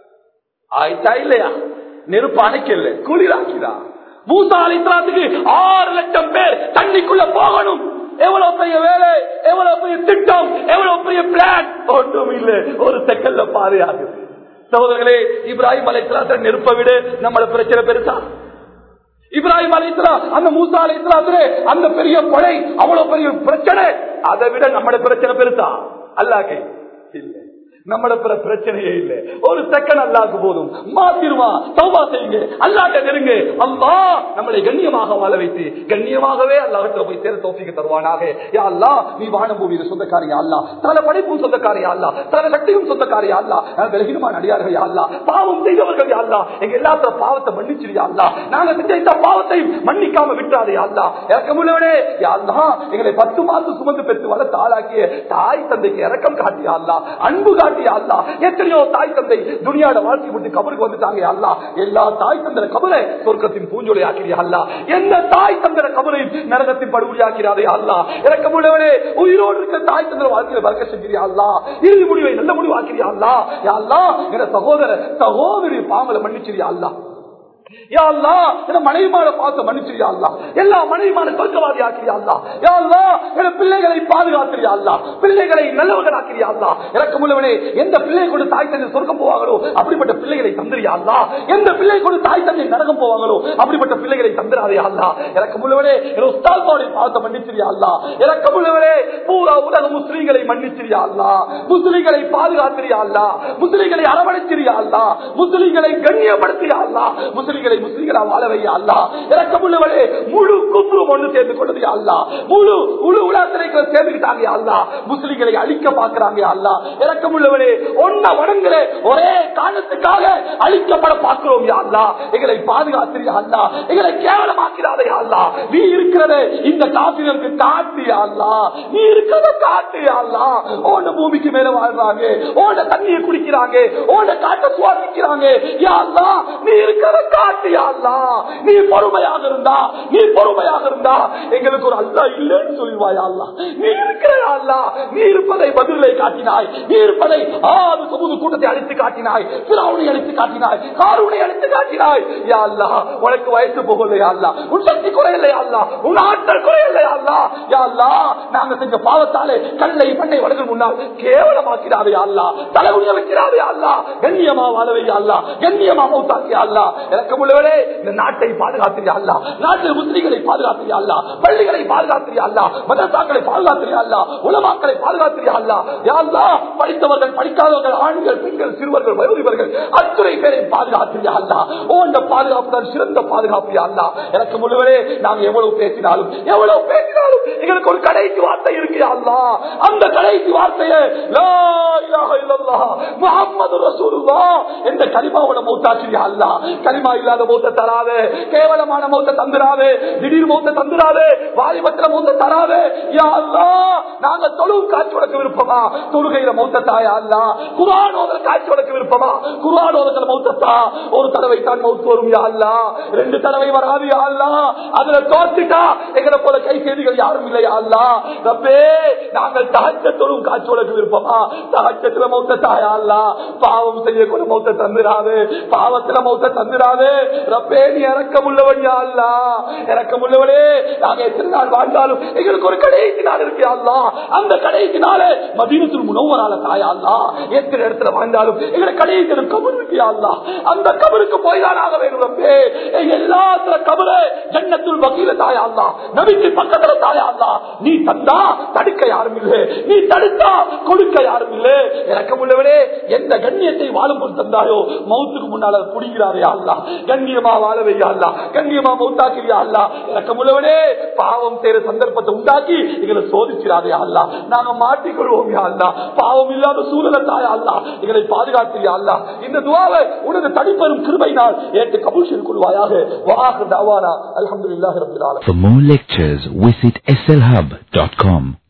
ஆயிட்டா இல்லையா நெருப்பு அணைக்கல குளிராக்கிதா மூசா அலிஸ்லாத்துக்கு ஆறு லட்சம் பேர் தண்ணிக்குள்ள போகணும் எவ்வளவு பெரிய வேலை எவ்வளவு பெரிய திட்டம் எவ்வளவு பெரிய பிளான் ஒன்றும் இல்லை ஒரு செகண்ட்ல பாதையாகுது சகோதரர்களே இப்ராஹிம் அலைசலாத்த நெருப்ப விட நம்மள பிரச்சனை பெருசா இப்ராஹிம் அலிஸ்லா அந்த மூசா அலிஸ்லாத்திலே அந்த பெரிய கொலை அவ்வளவு பெரிய பிரச்சனை அதை விட நம்மட பிரச்சனை பெருசா அல்லாக்கே இல்ல நம்மட பிரச்சனையே இல்ல ஒரு செகண்ட் அல்லாக்கு போதும் மாத்திருவா சௌபா செய்யுங்க அல்லாட்ட நெருங்க அல்லா நம்மளை கண்ணியமாக வாழ வைத்து கண்ணியமாகவே அல்லாஹத்துல போய் சேர தோப்பிக்க தருவானாக யா அல்லா நீ வானம் பூமியில சொந்தக்காரியா அல்லா தல படைப்பும் சொந்தக்காரியா அல்லா தல சக்தியும் சொந்தக்காரியா அல்லா விலகினமான அடியார்கள் யா அல்லா பாவம் செய்தவர்கள் யா அல்லா எங்க எல்லாத்துல பாவத்தை மன்னிச்சிருயா அல்லா நாங்க செஞ்ச இந்த பாவத்தை மன்னிக்காம விட்டாதே அல்லா இறக்கமுள்ளவனே யா அல்லா எங்களை பத்து மாசம் சுமந்து பெற்று வளர்த்து ஆளாக்கிய தாய் தந்தைக்கு இறக்கம் காட்டியா அல்லா அன்பு காட்டி காட்டி அல்லா எத்தனையோ தாய் தந்தை துணியாட வாழ்க்கை விட்டு கபருக்கு வந்துட்டாங்க அல்லா எல்லா தாய் தந்தர கபரை சொர்க்கத்தின் பூஞ்சொலி ஆக்கிறியா அல்லா எந்த தாய் தந்தர கபரை நரகத்தின் படுகொலி ஆக்கிறாரே அல்லா எனக்கு முடிவனே உயிரோடு இருக்கிற தாய் தந்தர வாழ்க்கையில வளர்க்க செஞ்சிரியா அல்லா இறுதி முடிவை நல்ல முடிவு ஆக்கிறியா அல்லா யா அல்லா என சகோதர சகோதரி பாவலை மன்னிச்சிரியா அல்லா யா அல்லா என மனைவிமான பார்த்து மன்னிச்சிரியா அல்லா எல்லா மனைவிமான சொர்க்கவாதி ஆக்கிறியா அல்லா யா அல்லா என பிள்ளைகளை பாதுகாத்திரியா அல்லா பிள்ளைகளை நல்லவர்கள் ஆக்கிறியா அல்லா எனக்கு முழுவனே எந்த பிள்ளை கொண்டு தாய் தந்தை சொர்க்கம் போவாங்களோ அப்படிப்பட்ட பிள்ளைகளை தந்திரியா அல்லா எந்த பிள்ளை கொண்டு தாய் தந்தை நரகம் போவாங்களோ அப்படிப்பட்ட பிள்ளைகளை தந்திராதே அல்லா எனக்கு முழுவனே என உஸ்தால்மாவை பார்த்து மன்னிச்சிரியா அல்லா எனக்கு முழுவனே பூரா உலக முஸ்லீம்களை மன்னிச்சிரியா அல்லா முஸ்லீம்களை பாதுகாத்திரியா அல்லா முஸ்லீம்களை அரவணைச்சிரியா அல்லா முஸ்லீம்களை கண்ணியப்படுத்தியா அல்லா முஸ்லீம்களை முஸ்லீம்களா வாழ வையா அல்லா இறக்கமுள்ளவளே முழு குப்புறம் ஒன்று சேர்ந்து கொண்டது அல்லா முழு முழு உலகத்திலே சேர்ந்துக்கிட்டாங்க அல்லா முஸ்லீம்களை அழிக்க பாக்குறாங்க அல்லா இறக்கமுள்ளவளே ஒன்ன வடங்களே ஒரே காரணத்துக்காக அழிக்கப்பட பார்க்கிறோம் யா அல்லா எங்களை பாதுகாத்திரியா அல்லா எங்களை கேவலமாக்கிறாதே அல்லா நீ இருக்கிறத இந்த காப்பிற்கு காட்டு அல்லா நீ இருக்கிறத காட்டு அல்லா ஓட பூமிக்கு மேல வாழ்றாங்க ஓட தண்ணியை குடிக்கிறாங்க ஓட காட்ட சுவாசிக்கிறாங்க யா அல்லா நீ இருக்கிறத காட்டு யா அல்லா நீ பொறுமையாக இருந்தா நீ பொறுமையாக இருந்தா எங்களுக்கு ஒரு அல்லா இல்லைன்னு சொல்லுவாயா அல்லா நீ இருக்கிற அல்லா நீ இருப்பதை பதிலை காட்டினாய் நீ இருப்பதை ஆறு சமூக கூட்டத்தை அழித்து காட்டினாய் பிராவுனை அழித்து காட்டினாய் காரூனை அழித்து காட்டினாய் யா அல்லா உனக்கு வயசு போகலையா அல்லா உன் சக்தி குறையில்லையா அல்லா உன் ஆற்றல் குறையில்லையா அல்லா யா அல்லா நாங்க செஞ்ச பாவத்தாலே கல்லை பண்ணை வடங்கள் முன்னால் கேவலமாக்கிறாரே அல்லா தலைகுனிய வைக்கிறாரே அல்லா கண்ணியமா வாழவையா அல்லா கண்ணியமா மௌத்தாக்கியா அல்லா எனக்கு உள்ளவரே இந்த நாட்டை பாதுகாத்திரியா அல்லா நாட்டில் முஸ்லிம்களை பாதுகாத்திரியா அல்லா பள்ளிகளை பாதுகாத்திரியா அல்லா மதத்தாக்களை பாதுகாத்திரியா அல்லா உலமாக்களை பாதுகாத்திரியா அல்லா யா அல்லா படித்தவர்கள் படிக்காதவர்கள் ஆண்கள் பெண்கள் சிறுவர்கள் வயோதிபர்கள் அத்துறை பேரை பாதுகாத்திரியா அல்லா ஓண்ட பாதுகாப்பு தான் சிறந்த பாதுகாப்பு யா அல்லா எனக்கு முழுவதே நாங்க எவ்வளவு பேசினாலும் எவ்வளவு பேசினாலும் எங்களுக்கு ஒரு கடைசி வார்த்தை இருக்கு யா அல்லா அந்த கடைசி வார்த்தையை லா இலாஹ இல்லல்லாஹ் முஹம்மது ரசூலுல்லாஹ் என்ற கலிமாவோட மௌத்தாக்கிறியா அல்லா கலிமா இல்லாத மௌத்த தராது கேவலமான மௌத்த தந்துராது திடீர் மௌத்த தந்துராது வாலிபத்திர மௌத்த தராது யா அல்லா நாங்க தொழுவு காட்சி உனக்கு விருப்பமா தொழுகையில மௌத்த தாயா அல்லா குரான் ஓதல் காட்சி உனக்கு விருப்பமா குரான் ஓதல் மௌத்தத்தா ஒரு தடவை தான் மௌத்து வரும் யா அல்லா ரெண்டு தடவை வராது யா அல்லா அதுல தோத்துட்டா எங்களை போல கை செய்திகள் யாரும் இல்லையா அல்லா ரப்பே நாங்கள் தகச்ச தொழும் காட்சி உனக்கு விருப்பமா தகச்சத்துல மௌத்த தாயா அல்லா பாவம் செய்யக்கூட மௌத்த தந்துராது பாவத்துல மௌத்த தந்துராது ரப்பே நீ இறக்கம் உள்ளவன் யா அல்லா இறக்கம் உள்ளவனே நாங்க எத்தனை நாள் வாழ்ந்தாலும் எங்களுக்கு ஒரு கடைசி நாள் இருக்கு அல்லா அந்த கடைசி நாளே மதீனத்தில் முனவரால தாயா அல்லா எத்தனை இடத்துல வாழ்ந்தாலும் எங்களை கடைசி கபர் இருக்கு அல்லா அந்த கபருக்கு போய் தான் ஆக வேண்டும் ரப்பே எங்க எல்லாத்துல கபரு ஜன்னத்துள் வக்கீல தாயா அல்லா நபிக்கு பக்கத்துல தாயா அல்லா நீ தந்தா தடுக்க யாரும் இல்லை நீ தடுத்தா கொடுக்க யாரும் இல்லை இறக்கம் உள்ளவனே எந்த கண்ணியத்தை வாழும் போது தந்தாயோ மௌத்துக்கு முன்னால் அதை புடிக்கிறாரே அல்லா கண்ணியமா வாழ வையா அல்லா கண்ணியமா மௌத்தாக்கிறியா அல்லா இறக்கம் உள்ளவனே பாவம் செய்யற சந்தர்ப்பத்தை உண்டாக்கி எங்களை சோதிச்சிடாதே அல்லா நாங்க மாட்டிக்கொள்வோம் யா அல்லா பாவம் இல்லாத சூழலை தாயா அல்லா எங்களை பாதுகாத்திரியா அல்லா இந்த துவாவை உனது தனிப்பெரும் கிருபையினால் ஏற்று கபூஷன் கொள்வாயாக வாக தாவானா அல்ஹம்துலில்லாஹி ரப்பில் ஆலமீன் For more lectures, visit slhub.com.